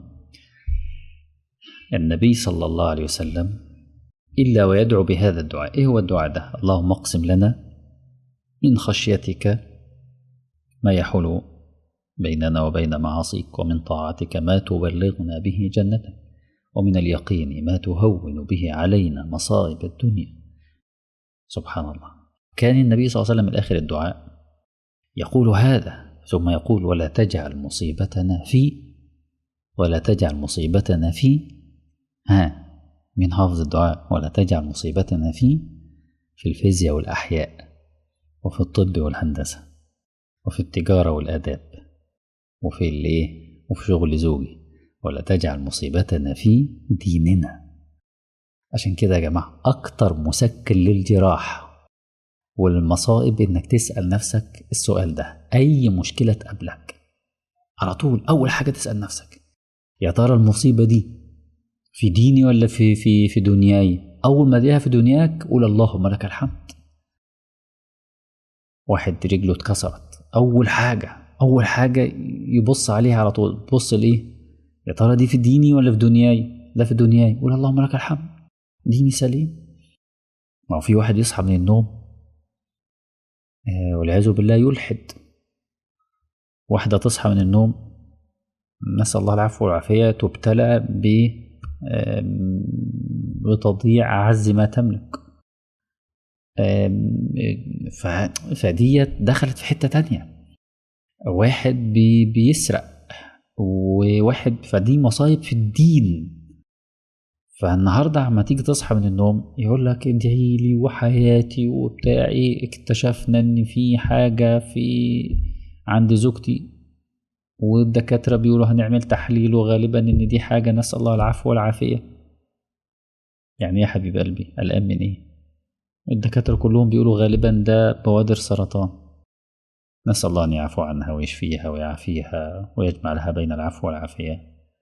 النبي صلى الله عليه وسلم إلا ويدعو بهذا الدعاء إيه هو الدعاء ده اللهم اقسم لنا من خشيتك ما يحول بيننا وبين معاصيك ومن طاعتك ما تبلغنا به جنتك ومن اليقين ما تهون به علينا مصائب الدنيا سبحان الله كان النبي صلى الله عليه وسلم من آخر الدعاء يقول هذا ثم يقول ولا تجعل مصيبتنا في ولا تجعل مصيبتنا في ها من حافظ الدعاء ولا تجعل مصيبتنا في في الفيزياء والأحياء وفي الطب والهندسة وفي التجارة والآداب وفي الإيه وفي شغل زوجي ولا تجعل مصيبتنا في ديننا عشان كده يا جماعة أكتر مسكن للجراح والمصائب إنك تسأل نفسك السؤال ده أي مشكلة تقابلك على طول أول حاجة تسأل نفسك يا ترى المصيبة دي في ديني ولا في في في دنياي أول ما تلاقيها في دنياك قول اللهم لك الحمد واحد رجله اتكسرت أول حاجة أول حاجة يبص عليها على طول بص لإيه يا ترى دي في ديني ولا في دنياي ده في دنياي قول اللهم لك الحمد ديني سليم ما هو في واحد يصحى من النوم آه والعياذ بالله يلحد واحدة تصحى من النوم نسأل الله العفو والعافية تبتلى ب بتضييع أعز ما تملك فديت دخلت في حتة تانية واحد بي بيسرق وواحد فدي مصايب في الدين فالنهارده عما تيجي تصحى من النوم يقول لك ادعي لي وحياتي وبتاعي اكتشفنا ان في حاجه في عند زوجتي والدكاتره بيقولوا هنعمل تحليل وغالبا ان دي حاجه نسال الله العفو والعافيه يعني يا حبيب قلبي قلقان من ايه الدكاتره كلهم بيقولوا غالبا ده بوادر سرطان نسال الله ان يعفو عنها ويشفيها ويعافيها ويجمع لها بين العفو والعافيه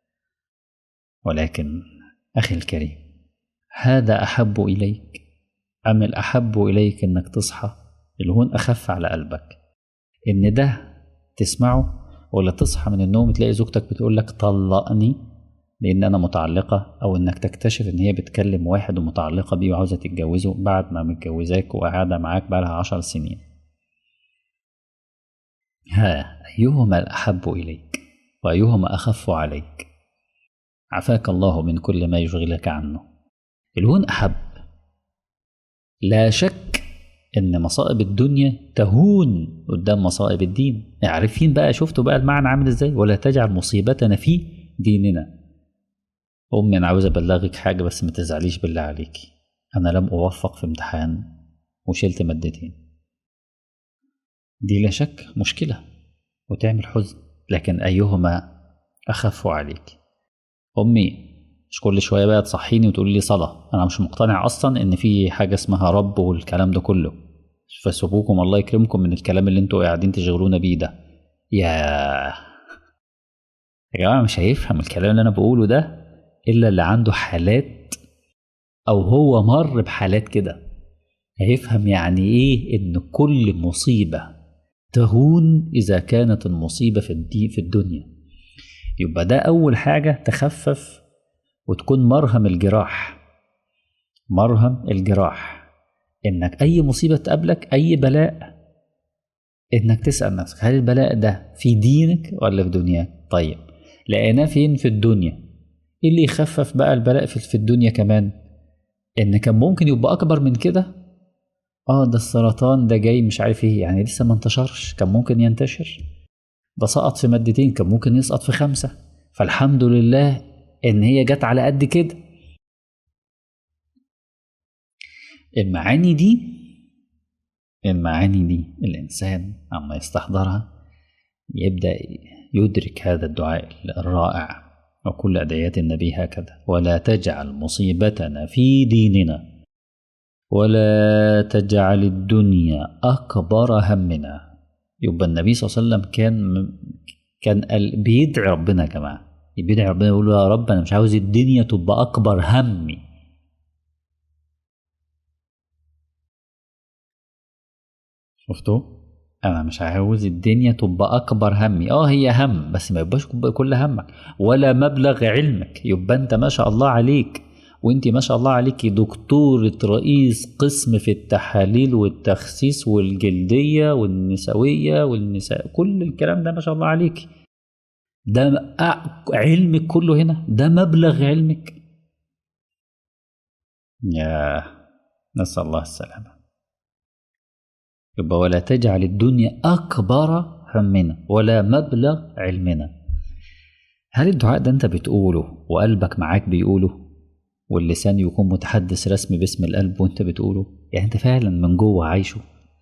ولكن أخي الكريم هذا أحب إليك أم الأحب إليك إنك تصحى الهون أخف على قلبك إن ده تسمعه ولا تصحى من النوم تلاقي زوجتك بتقول لك طلقني لأن أنا متعلقة أو إنك تكتشف إن هي بتكلم واحد ومتعلقة بيه وعاوزة تتجوزه بعد ما متجوزاك وقاعدة معاك بقالها عشر سنين ها أيهما الأحب إليك وأيهما أخف عليك عفاك الله من كل ما يشغلك عنه الهون أحب لا شك إن مصائب الدنيا تهون قدام مصائب الدين عارفين بقى شفتوا بقى المعنى عامل إزاي ولا تجعل مصيبتنا في ديننا أمي أنا عاوز أبلغك حاجة بس ما تزعليش بالله عليكي أنا لم أوفق في امتحان وشلت مادتين دي لا شك مشكلة وتعمل حزن لكن أيهما أخف عليك امي مش كل شويه بقى تصحيني وتقول لي صلاه انا مش مقتنع اصلا ان في حاجه اسمها رب والكلام ده كله فسبوكم الله يكرمكم من الكلام اللي انتوا قاعدين تشغلونا بيه ده يا يا جماعه مش هيفهم الكلام اللي انا بقوله ده الا اللي عنده حالات او هو مر بحالات كده هيفهم يعني ايه ان كل مصيبه تهون اذا كانت المصيبه في الدين في الدنيا يبقى ده أول حاجة تخفف وتكون مرهم الجراح مرهم الجراح إنك أي مصيبة تقابلك أي بلاء إنك تسأل نفسك هل البلاء ده في دينك ولا في دنياك؟ طيب لقيناه فين في الدنيا؟ إيه اللي يخفف بقى البلاء في الدنيا كمان؟ إن كان ممكن يبقى أكبر من كده اه ده السرطان ده جاي مش عارف ايه يعني لسه ما انتشرش كان ممكن ينتشر ده سقط في مادتين كان ممكن يسقط في خمسة فالحمد لله إن هي جت على قد كده المعاني دي المعاني دي الإنسان أما يستحضرها يبدأ يدرك هذا الدعاء الرائع وكل أدعيات النبي هكذا ولا تجعل مصيبتنا في ديننا ولا تجعل الدنيا أكبر همنا يبقى النبي صلى الله عليه وسلم كان كان بيدعي ربنا يا جماعه بيدعي ربنا يقول له يا رب انا مش عاوز الدنيا تبقى اكبر همي شفتوا انا مش عاوز الدنيا تبقى اكبر همي اه هي هم بس ما يبقاش كل همك ولا مبلغ علمك يبقى انت ما شاء الله عليك وانت ما شاء الله عليكي دكتورة رئيس قسم في التحاليل والتخسيس والجلدية والنسوية والنساء كل الكلام ده ما شاء الله عليكي ده علمك كله هنا ده مبلغ علمك يا نسأل الله السلامة يبقى ولا تجعل الدنيا أكبر همنا ولا مبلغ علمنا هل الدعاء ده أنت بتقوله وقلبك معاك بيقوله واللسان يكون متحدث رسمي باسم القلب وانت بتقوله يعني انت فعلا من جوه عايشه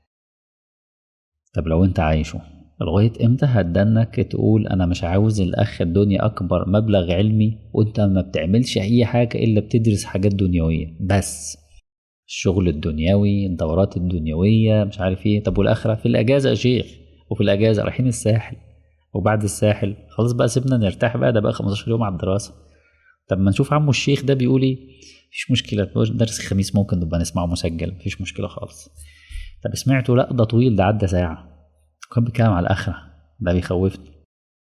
طب لو انت عايشه لغاية امتى هتدنك تقول انا مش عاوز الاخ الدنيا اكبر مبلغ علمي وانت ما بتعملش اي حاجة الا بتدرس حاجات دنيوية بس الشغل الدنيوي الدورات الدنيوية مش عارف ايه طب والاخرة في الاجازة يا شيخ وفي الاجازة رايحين الساحل وبعد الساحل خلاص بقى سيبنا نرتاح بقى ده بقى 15 يوم على الدراسة طب ما نشوف عمو الشيخ ده بيقول ايه مفيش مشكلة درس الخميس ممكن نبقى نسمعه مسجل مفيش مشكلة خالص طب سمعته لا ده طويل ده عدى ساعة كان بيتكلم على الآخرة ده بيخوفني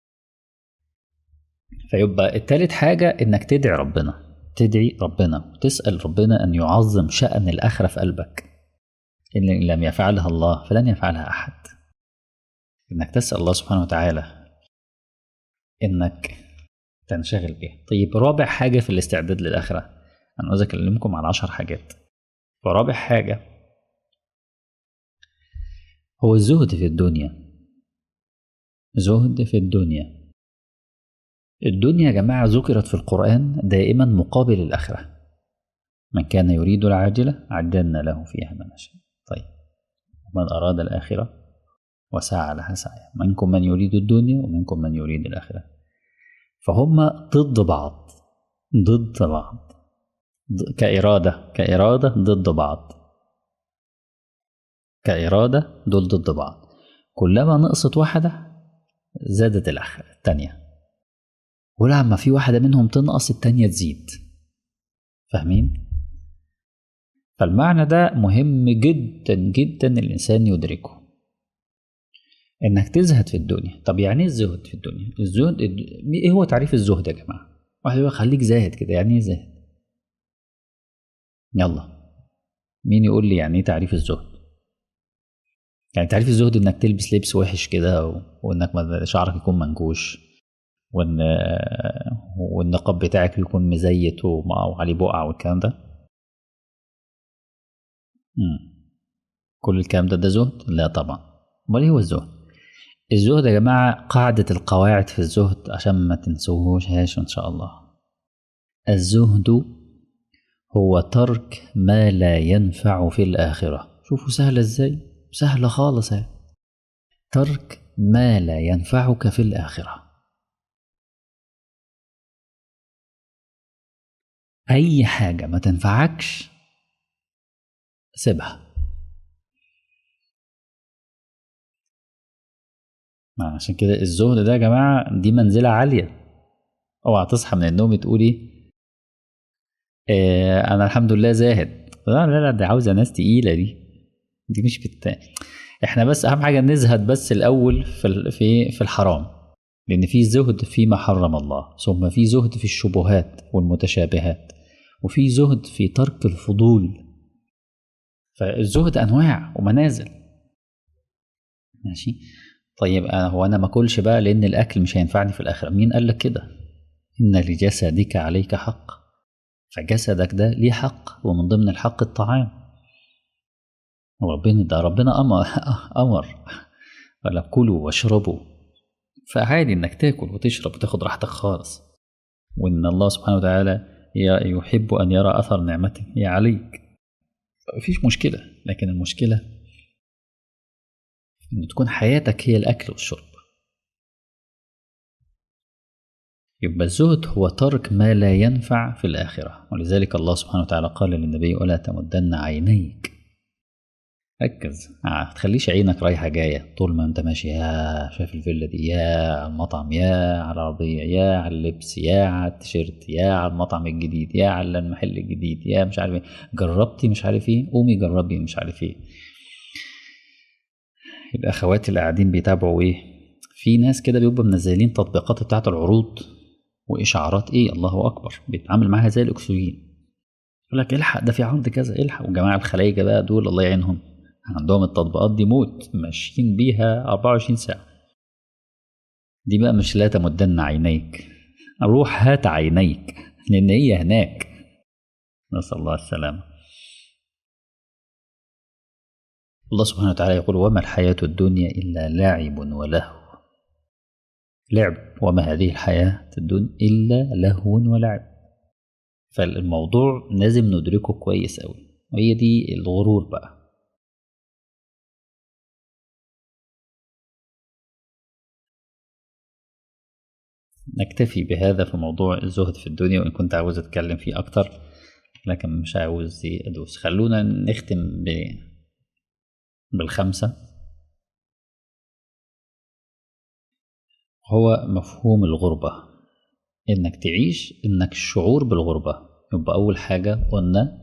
فيبقى التالت حاجة إنك تدعي ربنا تدعي ربنا وتسأل ربنا أن يعظم شأن الآخرة في قلبك إن لم يفعلها الله فلن يفعلها أحد إنك تسأل الله سبحانه وتعالى إنك تنشغل بيها طيب رابع حاجة في الاستعداد للآخرة أنا عاوز أكلمكم عن عشر حاجات فرابع حاجة هو الزهد في الدنيا زهد في الدنيا الدنيا يا جماعة ذكرت في القرآن دائما مقابل الآخرة من كان يريد العاجلة عجلنا له فيها ما نشاء طيب ومن أراد الآخرة وسعى لها سعيها منكم من يريد الدنيا ومنكم من يريد الآخرة فهم ضد بعض ضد بعض كإرادة كإرادة ضد بعض كإرادة دول ضد بعض كلما نقصت واحدة زادت الأخ التانية ولما في واحدة منهم تنقص التانية تزيد فاهمين؟ فالمعنى ده مهم جدا جدا الإنسان يدركه إنك تزهد في الدنيا طب يعني إيه الزهد في الدنيا؟ الزهد إيه هو تعريف الزهد يا جماعة؟ واحد يقول خليك زاهد كده يعني إيه زاهد؟ يلا مين يقول لي يعني إيه تعريف الزهد؟ يعني تعريف الزهد انك تلبس لبس وحش كده وانك شعرك يكون منكوش وان والنقاب بتاعك يكون مزيت وعليه بقع والكلام ده مم. كل الكلام ده ده زهد لا طبعا امال ايه هو الزهد الزهد يا جماعه قاعده القواعد في الزهد عشان ما تنسوهوش هاش ان شاء الله الزهد هو ترك ما لا ينفع في الاخره شوفوا سهله ازاي سهلة خالص اهي ترك ما لا ينفعك في الآخرة أي حاجة ما تنفعكش سيبها عشان كده الزهد ده يا جماعة دي منزلة عالية اوعى تصحى من النوم تقولي إيه أنا الحمد لله زاهد لا لا لا دي عاوزة ناس تقيلة دي دي مش بت... احنا بس اهم حاجه نزهد بس الاول في في في الحرام لان في زهد فيما حرم الله ثم في زهد في الشبهات والمتشابهات وفي زهد في ترك الفضول فالزهد انواع ومنازل ماشي طيب أنا هو انا ما اكلش بقى لان الاكل مش هينفعني في الاخره مين قال لك كده ان لجسدك عليك حق فجسدك ده ليه حق ومن ضمن الحق الطعام ربنا ده ربنا أمر أمر ولا كلوا واشربوا فعادي إنك تاكل وتشرب وتاخد راحتك خالص وإن الله سبحانه وتعالى يحب أن يرى أثر نعمته عليك مفيش مشكلة لكن المشكلة إن تكون حياتك هي الأكل والشرب يبقى الزهد هو ترك ما لا ينفع في الآخرة ولذلك الله سبحانه وتعالى قال للنبي ولا تمدن عينيك ركز ما تخليش عينك رايحه جايه طول ما انت ماشي يا شايف الفيلا دي يا على المطعم يا على العربيه يا على اللبس يا على التيشيرت يا على المطعم الجديد يا على المحل الجديد يا مش عارف ايه جربتي مش عارف ايه قومي جربي مش عارف ايه الاخوات اللي قاعدين بيتابعوا ايه في ناس كده بيبقوا منزلين تطبيقات بتاعت العروض واشعارات ايه الله اكبر بيتعامل معاها زي الاكسجين يقول لك الحق ده في عرض كذا الحق وجماعه الخلايجه بقى دول الله يعينهم عندهم التطبيقات دي موت ماشيين بيها 24 ساعة دي بقى مش لا تمدن عينيك روح هات عينيك لأن هي هناك نسأل الله السلامة الله سبحانه وتعالى يقول وما الحياة الدنيا إلا لعب ولهو لعب وما هذه الحياة الدنيا إلا لهو ولعب فالموضوع لازم ندركه كويس قوي وهي دي الغرور بقى نكتفي بهذا في موضوع الزهد في الدنيا وإن كنت عاوز أتكلم فيه أكتر لكن مش عاوز أدوس خلونا نختم ب... بالخمسة هو مفهوم الغربة إنك تعيش إنك الشعور بالغربة يبقى أول حاجة قلنا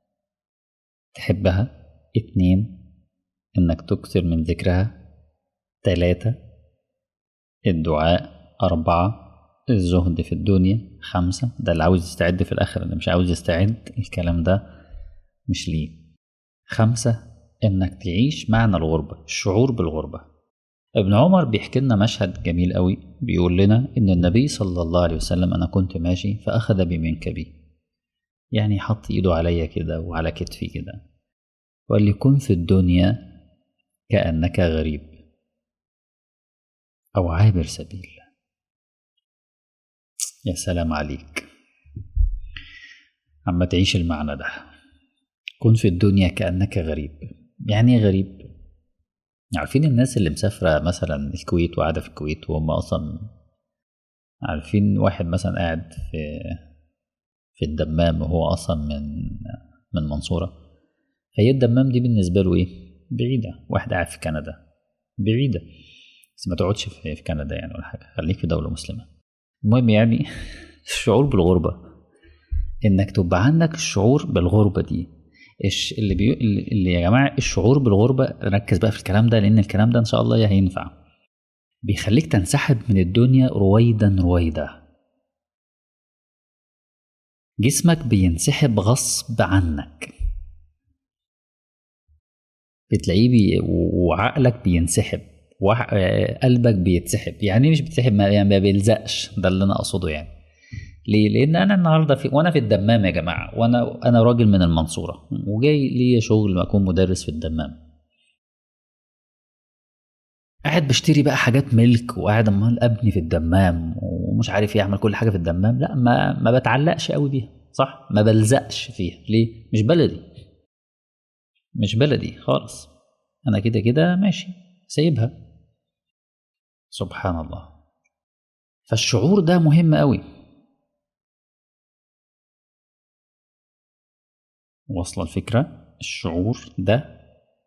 تحبها اتنين إنك تكثر من ذكرها تلاتة الدعاء أربعة الزهد في الدنيا خمسة ده اللي عاوز يستعد في الآخر اللي مش عاوز يستعد الكلام ده مش ليه خمسة إنك تعيش معنى الغربة الشعور بالغربة ابن عمر بيحكي لنا مشهد جميل قوي بيقول لنا إن النبي صلى الله عليه وسلم أنا كنت ماشي فأخذ بمنكبي يعني حط إيده عليا كده وعلى كتفي كده وقال لي كن في الدنيا كأنك غريب أو عابر سبيل يا سلام عليك عما تعيش المعنى ده كن في الدنيا كأنك غريب يعني ايه غريب عارفين الناس اللي مسافرة مثلا الكويت وقاعدة في الكويت وهم أصلا عارفين واحد مثلا قاعد في في الدمام وهو أصلا من من منصورة فهي الدمام دي بالنسبة له إيه؟ بعيدة واحد قاعد في كندا بعيدة بس ما تقعدش في كندا يعني ولا حاجة خليك في دولة مسلمة المهم يعني الشعور بالغربة انك تبقى عندك الشعور بالغربة دي إيش اللي بي... اللي يا جماعة الشعور بالغربة ركز بقى في الكلام ده لأن الكلام ده إن شاء الله هينفع بيخليك تنسحب من الدنيا رويدا رويدا جسمك بينسحب غصب عنك بتلاقيه بي... وعقلك بينسحب وقلبك بيتسحب يعني مش بيتسحب ما, يعني ما بيلزقش ده اللي انا اقصده يعني ليه لان انا النهارده في وانا في الدمام يا جماعه وانا انا راجل من المنصوره وجاي ليا شغل اكون مدرس في الدمام قاعد بشتري بقى حاجات ملك وقاعد امال ابني في الدمام ومش عارف ايه اعمل كل حاجه في الدمام لا ما ما بتعلقش قوي بيها صح ما بلزقش فيها ليه مش بلدي مش بلدي خالص انا كده كده ماشي سايبها سبحان الله فالشعور ده مهم قوي واصله الفكره الشعور ده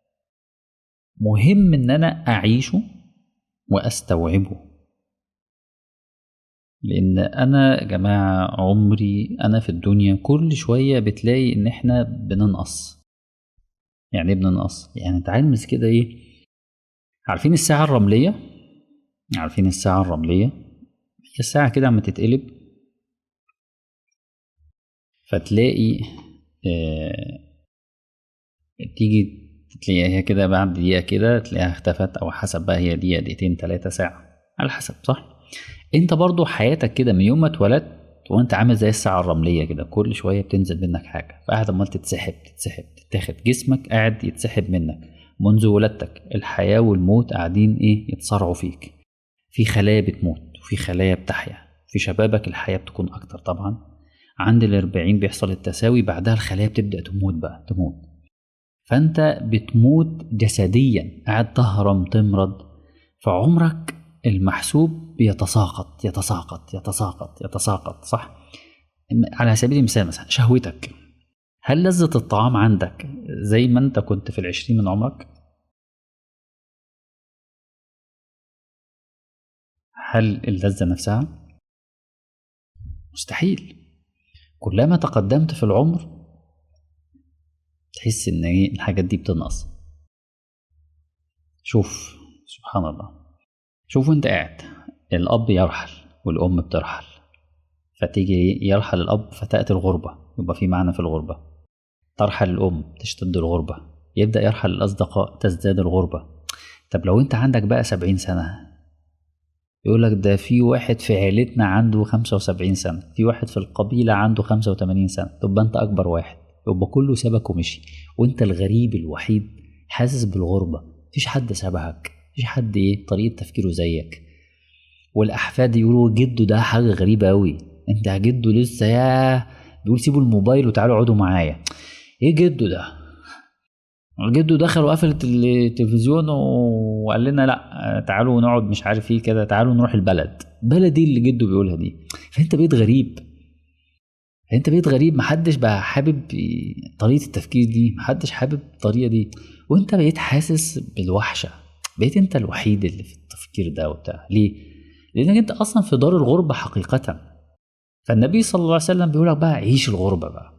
مهم ان انا اعيشه واستوعبه لان انا يا جماعه عمري انا في الدنيا كل شويه بتلاقي ان احنا بننقص يعني ايه بننقص يعني تعال كده ايه عارفين الساعه الرمليه عارفين الساعه الرمليه هي الساعه كده عم تتقلب فتلاقي آه تيجي تلاقيها كده بعد دقيقة كده تلاقيها اختفت أو حسب بقى هي دقيقة دقيقتين تلاتة ساعة على حسب صح؟ أنت برضو حياتك كده من يوم ما اتولدت وأنت عامل زي الساعة الرملية كده كل شوية بتنزل منك حاجة فقاعد عمال تتسحب تتسحب تتاخد جسمك قاعد يتسحب منك منذ ولادتك الحياة والموت قاعدين إيه يتصارعوا فيك في خلايا بتموت وفي خلايا بتحيا في شبابك الحياة بتكون أكتر طبعا عند الأربعين بيحصل التساوي بعدها الخلايا بتبدأ تموت بقى تموت فأنت بتموت جسديا قاعد تهرم تمرض فعمرك المحسوب بيتساقط يتساقط يتساقط يتساقط صح على سبيل المثال مثلا شهوتك هل لذة الطعام عندك زي ما انت كنت في العشرين من عمرك هل اللذة نفسها مستحيل كلما تقدمت في العمر تحس ان ايه الحاجات دي بتنقص شوف سبحان الله شوف وانت قاعد الاب يرحل والام بترحل فتيجي يرحل الاب فتاتي الغربه يبقى في معنى في الغربه ترحل الام تشتد الغربه يبدا يرحل الاصدقاء تزداد الغربه طب لو انت عندك بقى سبعين سنه يقول لك ده في واحد في عيلتنا عنده خمسة وسبعين سنة في واحد في القبيلة عنده خمسة وتمانين سنة تبقى انت أكبر واحد يبقى كله سابك ومشي وانت الغريب الوحيد حاسس بالغربة مفيش حد شبهك مفيش حد ايه طريقة تفكيره زيك والأحفاد يقولوا جده ده حاجة غريبة أوي انت جده لسه يا بيقول سيبوا الموبايل وتعالوا اقعدوا معايا ايه جده ده جده دخل وقفل التلفزيون وقال لنا لا تعالوا نقعد مش عارف ايه كده تعالوا نروح البلد بلد دي اللي جده بيقولها دي فانت بقيت غريب انت بقيت غريب محدش بقى حابب طريقه التفكير دي محدش حابب الطريقه دي وانت بقيت حاسس بالوحشه بقيت انت الوحيد اللي في التفكير ده وبتاع ليه لانك انت اصلا في دار الغربه حقيقه فالنبي صلى الله عليه وسلم بيقول لك بقى عيش الغربه بقى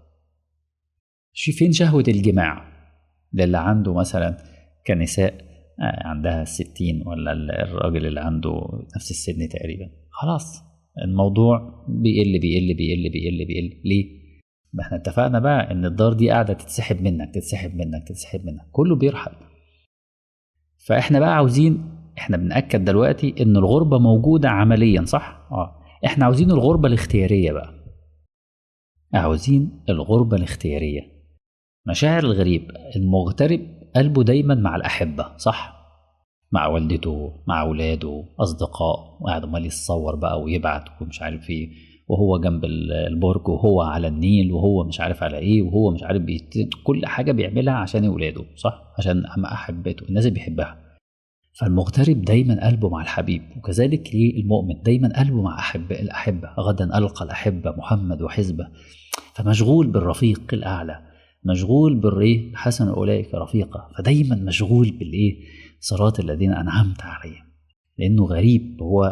شوف فين شهوه الجماع للي عنده مثلا كنساء عندها الستين ولا الراجل اللي عنده نفس السن تقريبا خلاص الموضوع بيقل بيقل بيقل بيقل بيقل ليه؟ ما احنا اتفقنا بقى ان الدار دي قاعده تتسحب منك تتسحب منك تتسحب منك كله بيرحل فاحنا بقى عاوزين احنا بنأكد دلوقتي ان الغربه موجوده عمليا صح؟ اه احنا عاوزين الغربه الاختياريه بقى عاوزين الغربه الاختياريه مشاعر الغريب المغترب قلبه دايما مع الاحبه صح؟ مع والدته مع اولاده اصدقاء وقاعد عمال يتصور بقى ويبعت ومش عارف ايه وهو جنب البرج وهو على النيل وهو مش عارف على ايه وهو مش عارف بيت... كل حاجه بيعملها عشان اولاده صح عشان احبته الناس اللي بيحبها فالمغترب دايما قلبه مع الحبيب وكذلك المؤمن دايما قلبه مع أحب الأحبة غدا ألقى الأحبة محمد وحزبه فمشغول بالرفيق الأعلى مشغول بالإيه حسن أولئك رفيقا فدايما مشغول بالإيه صراط الذين أنعمت عليهم لأنه غريب هو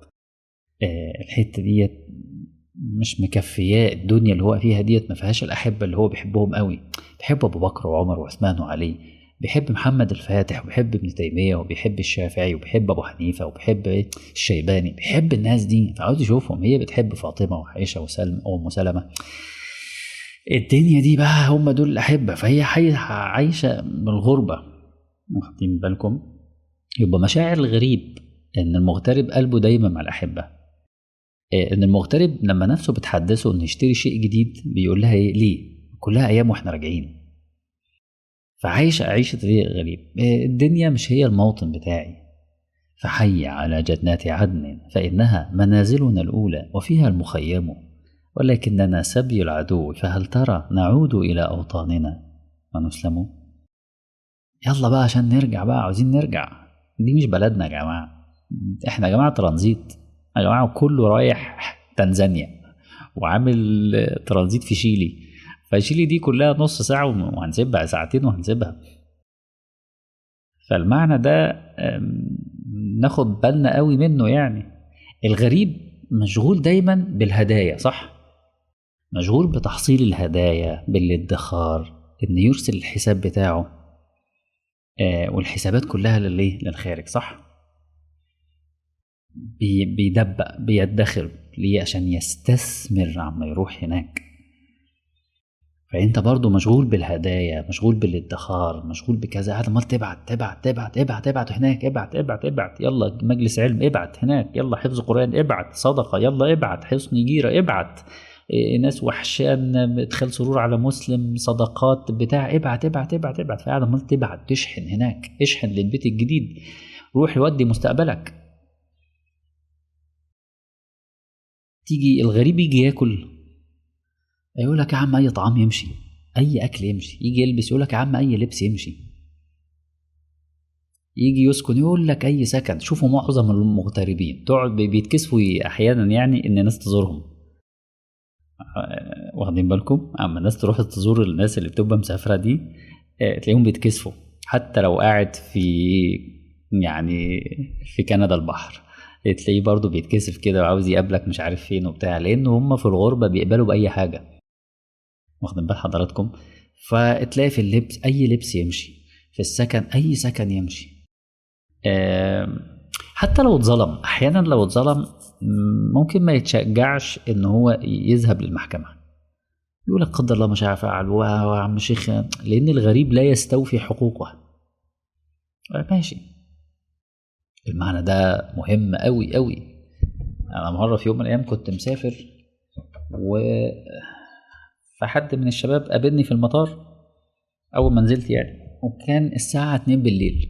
آه الحتة ديت مش مكفياه الدنيا اللي هو فيها ديت ما فيهاش الأحبة اللي هو بيحبهم قوي بيحب أبو بكر وعمر وعثمان وعلي بيحب محمد الفاتح وبيحب ابن تيمية وبيحب الشافعي وبيحب أبو حنيفة وبيحب الشيباني بيحب الناس دي فعاوز يشوفهم هي بتحب فاطمة وعائشة وسلم وأم سلمة الدنيا دي بقى هم دول الأحبة فهي عايشة بالغربة واخدين بالكم يبقى مشاعر الغريب إن المغترب قلبه دايما مع الأحبة إن المغترب لما نفسه بتحدثه إنه يشتري شيء جديد بيقول لها إيه ليه؟ كلها أيام وإحنا راجعين فعايش عيشة غريب الدنيا مش هي الموطن بتاعي فحي على جنات عدن فإنها منازلنا الأولى وفيها المخيم ولكننا سبي العدو فهل ترى نعود إلى أوطاننا ونسلم يلا بقى عشان نرجع بقى عاوزين نرجع دي مش بلدنا يا جماعة احنا يا جماعة ترانزيت يا جماعة كله رايح تنزانيا وعامل ترانزيت في شيلي فشيلي دي كلها نص ساعة وهنسيبها ساعتين وهنسيبها فالمعنى ده ناخد بالنا قوي منه يعني الغريب مشغول دايما بالهدايا صح مشغول بتحصيل الهدايا بالادخار ان يرسل الحساب بتاعه آه والحسابات كلها لليه للخارج صح بي بيدبق بيدخر ليه عشان يستثمر عما يروح هناك فانت برضو مشغول بالهدايا مشغول بالادخار مشغول بكذا قاعد عمال تبعت تبعت تبعت ابعت ابعت هناك ابعت ابعت ابعت يلا مجلس علم ابعت هناك يلا حفظ قران ابعت صدقه يلا ابعت حصن جيره ابعت إيه ناس وحشان ادخال سرور على مسلم صدقات بتاع ابعت ابعت ابعت ابعت فقاعد عمال تبعت تشحن هناك اشحن للبيت الجديد روح يودي مستقبلك تيجي الغريب يجي ياكل يقول لك يا عم اي طعام يمشي اي اكل يمشي يجي يلبس يقول لك يا عم اي لبس يمشي يجي يسكن يقول لك اي سكن شوفوا معظم المغتربين تقعد بيتكسفوا احيانا يعني ان الناس تزورهم واخدين بالكم اما الناس تروح تزور الناس اللي بتبقى مسافره دي تلاقيهم بيتكسفوا حتى لو قاعد في يعني في كندا البحر تلاقيه برضه بيتكسف كده وعاوز يقابلك مش عارف فين وبتاع لان هم في الغربه بيقبلوا باي حاجه واخدين بال حضراتكم فتلاقي في اللبس اي لبس يمشي في السكن اي سكن يمشي حتى لو اتظلم احيانا لو اتظلم ممكن ما يتشجعش ان هو يذهب للمحكمه يقول لك قدر الله مش عارف افعل وعم شيخ لان الغريب لا يستوفي حقوقه ماشي المعنى ده مهم قوي قوي انا مره في يوم من الايام كنت مسافر و فحد من الشباب قابلني في المطار اول ما نزلت يعني وكان الساعه 2 بالليل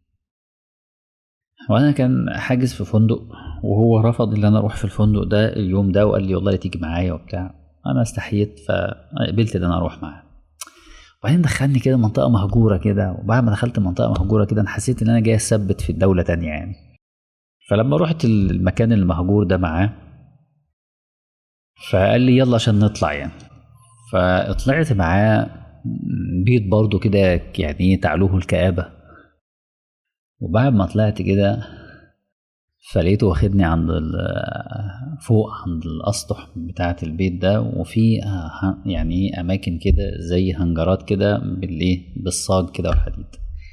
وانا كان حاجز في فندق وهو رفض ان انا اروح في الفندق ده اليوم ده وقال لي والله تيجي معايا وبتاع انا استحييت فقبلت ان انا اروح معاه وبعدين دخلني كده منطقه مهجوره كده وبعد ما دخلت منطقه مهجوره كده انا حسيت ان انا جاي اثبت في الدوله تانية يعني فلما رحت المكان المهجور ده معاه فقال لي يلا عشان نطلع يعني فطلعت معاه بيت برضه كده يعني ايه تعلوه الكآبة وبعد ما طلعت كده فلقيته واخدني عند فوق عند الأسطح بتاعة البيت ده وفي يعني أماكن كده زي هنجرات كده بالإيه بالصاج كده والحديد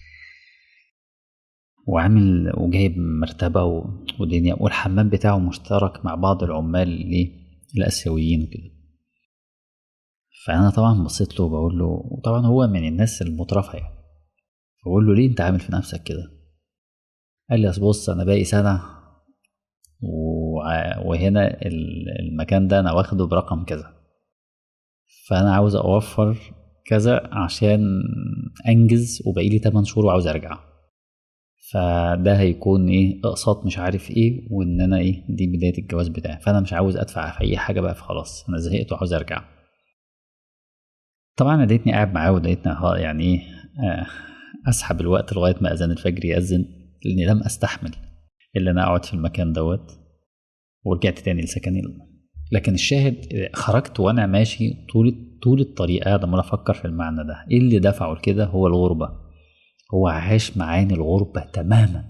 وعامل وجايب مرتبة ودنيا والحمام بتاعه مشترك مع بعض العمال اللي الآسيويين وكده فأنا طبعا بصيت له وبقول له وطبعا هو من الناس المترفة يعني فبقول له ليه أنت عامل في نفسك كده؟ قال لي أصل بص أنا باقي سنة وهنا المكان ده أنا واخده برقم كذا فأنا عاوز أوفر كذا عشان أنجز وبقي لي 8 شهور وعاوز أرجع فده هيكون ايه اقساط مش عارف ايه وان انا ايه دي بدايه الجواز بتاعي فانا مش عاوز ادفع في اي حاجه بقى فخلاص انا زهقت وعاوز ارجع طبعا اديتني قاعد معاه وديتني يعني ايه اسحب الوقت لغايه ما اذان الفجر ياذن لاني لم استحمل الا انا اقعد في المكان دوت ورجعت تاني لسكني لكن الشاهد خرجت وانا ماشي طول طول الطريق قاعد عمال افكر في المعنى ده ايه اللي دفعه لكده هو الغربه هو عاش معاني الغربة تماما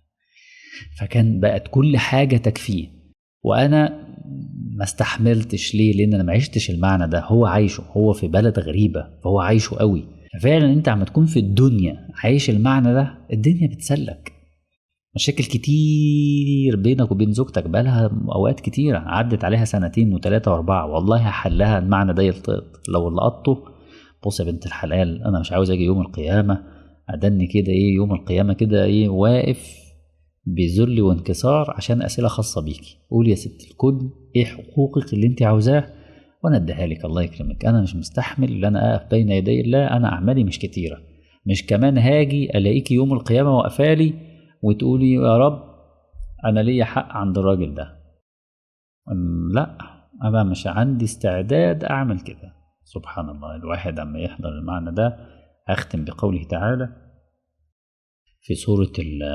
فكان بقت كل حاجة تكفيه وأنا ما استحملتش ليه لأن أنا ما عشتش المعنى ده هو عايشه هو في بلد غريبة فهو عايشه قوي ففعلا أنت عم تكون في الدنيا عايش المعنى ده الدنيا بتسلك مشاكل كتير بينك وبين زوجتك بقالها أوقات كتيرة عدت عليها سنتين وثلاثة وأربعة والله حلها المعنى ده يلتقط لو لقطته بص يا بنت الحلال أنا مش عاوز أجي يوم القيامة أدني كده إيه يوم القيامة كده إيه واقف بذل وانكسار عشان أسئلة خاصة بيكي قول يا ست الكل إيه حقوقك اللي أنت عاوزاه وأنا أديها لك الله يكرمك أنا مش مستحمل إن أنا أقف بين يدي الله أنا أعمالي مش كتيرة مش كمان هاجي ألاقيكي يوم القيامة واقفالي وتقولي يا رب أنا ليا حق عند الراجل ده لا أنا مش عندي استعداد أعمل كده سبحان الله الواحد أما يحضر المعنى ده أختم بقوله تعالى في سورة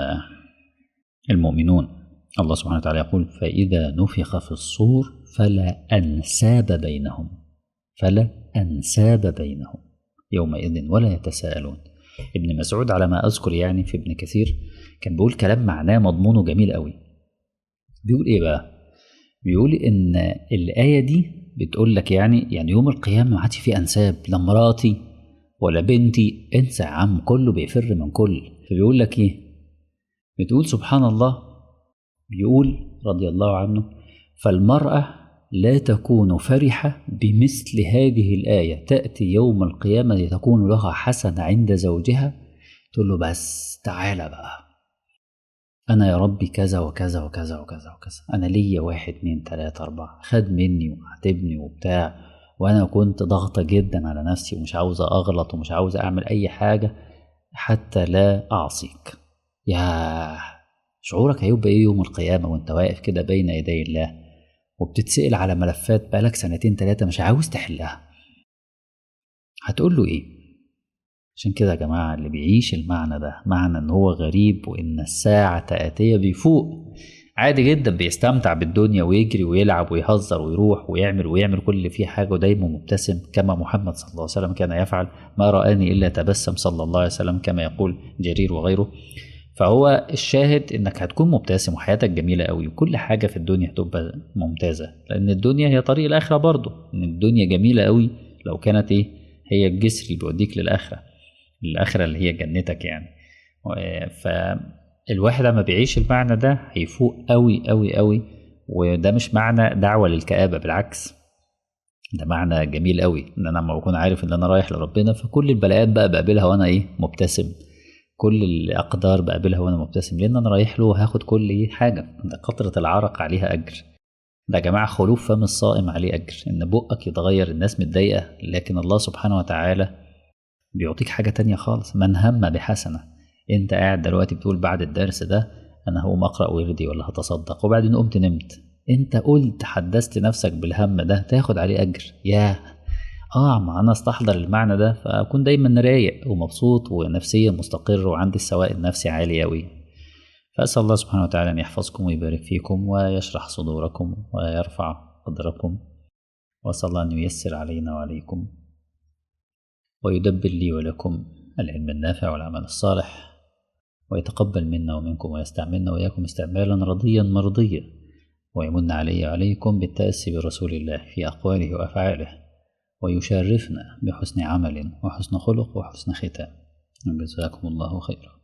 المؤمنون الله سبحانه وتعالى يقول فإذا نفخ في الصور فلا أنساب بينهم فلا أنساب بينهم يومئذ ولا يتساءلون ابن مسعود على ما أذكر يعني في ابن كثير كان بيقول كلام معناه مضمونه جميل قوي بيقول إيه بقى بيقول إن الآية دي بتقول لك يعني يعني يوم القيامة ما عادش فيه أنساب لا مراتي ولا بنتي انسى يا عم كله بيفر من كل فبيقول لك ايه بتقول سبحان الله بيقول رضي الله عنه فالمرأة لا تكون فرحة بمثل هذه الآية تأتي يوم القيامة لتكون لها حسنة عند زوجها تقول له بس تعالى بقى أنا يا ربي كذا وكذا وكذا وكذا وكذا أنا ليا واحد اتنين تلاتة أربعة خد مني وعاتبني وبتاع وانا كنت ضغطة جدا على نفسي ومش عاوزة اغلط ومش عاوزة اعمل اي حاجة حتى لا اعصيك يا شعورك هيبقى ايه يوم القيامة وانت واقف كده بين يدي الله وبتتسأل على ملفات بقالك سنتين تلاتة مش عاوز تحلها هتقول له ايه عشان كده يا جماعة اللي بيعيش المعنى ده معنى ان هو غريب وان الساعة آتية بيفوق عادي جدا بيستمتع بالدنيا ويجري ويلعب ويهزر ويروح ويعمل ويعمل كل اللي فيه حاجه ودايما مبتسم كما محمد صلى الله عليه وسلم كان يفعل ما رآني إلا تبسم صلى الله عليه وسلم كما يقول جرير وغيره فهو الشاهد انك هتكون مبتسم وحياتك جميله قوي وكل حاجه في الدنيا هتبقى ممتازه لان الدنيا هي طريق الاخره برضه ان الدنيا جميله قوي لو كانت ايه هي الجسر اللي بيوديك للاخره الاخره اللي هي جنتك يعني ف الواحد لما بيعيش المعنى ده هيفوق قوي قوي قوي وده مش معنى دعوة للكآبة بالعكس ده معنى جميل قوي ان انا لما بكون عارف ان انا رايح لربنا فكل البلاءات بقى بقابلها وانا ايه مبتسم كل الاقدار بقابلها وانا مبتسم لان انا رايح له وهاخد كل ايه حاجه ده قطره العرق عليها اجر ده يا جماعه خلوف فم الصائم عليه اجر ان بقك يتغير الناس متضايقه لكن الله سبحانه وتعالى بيعطيك حاجه تانية خالص من هم بحسنه انت قاعد دلوقتي بتقول بعد الدرس ده انا هقوم اقرا وردي ولا هتصدق وبعدين قمت نمت انت قلت حدثت نفسك بالهم ده تاخد عليه اجر ياه اه ما انا استحضر المعنى ده فاكون دايما رايق ومبسوط ونفسيا مستقر وعندي السواء النفسي عالي اوي فاسال الله سبحانه وتعالى ان يحفظكم ويبارك فيكم ويشرح صدوركم ويرفع قدركم واسال الله ان ييسر علينا وعليكم ويدبر لي ولكم العلم النافع والعمل الصالح ويتقبل منا ومنكم ويستعملنا وإياكم استعمالا رضيا مرضيا ويمن علي وعليكم بالتأسي برسول الله في أقواله وأفعاله ويشرفنا بحسن عمل وحسن خلق وحسن ختام جزاكم الله خيرا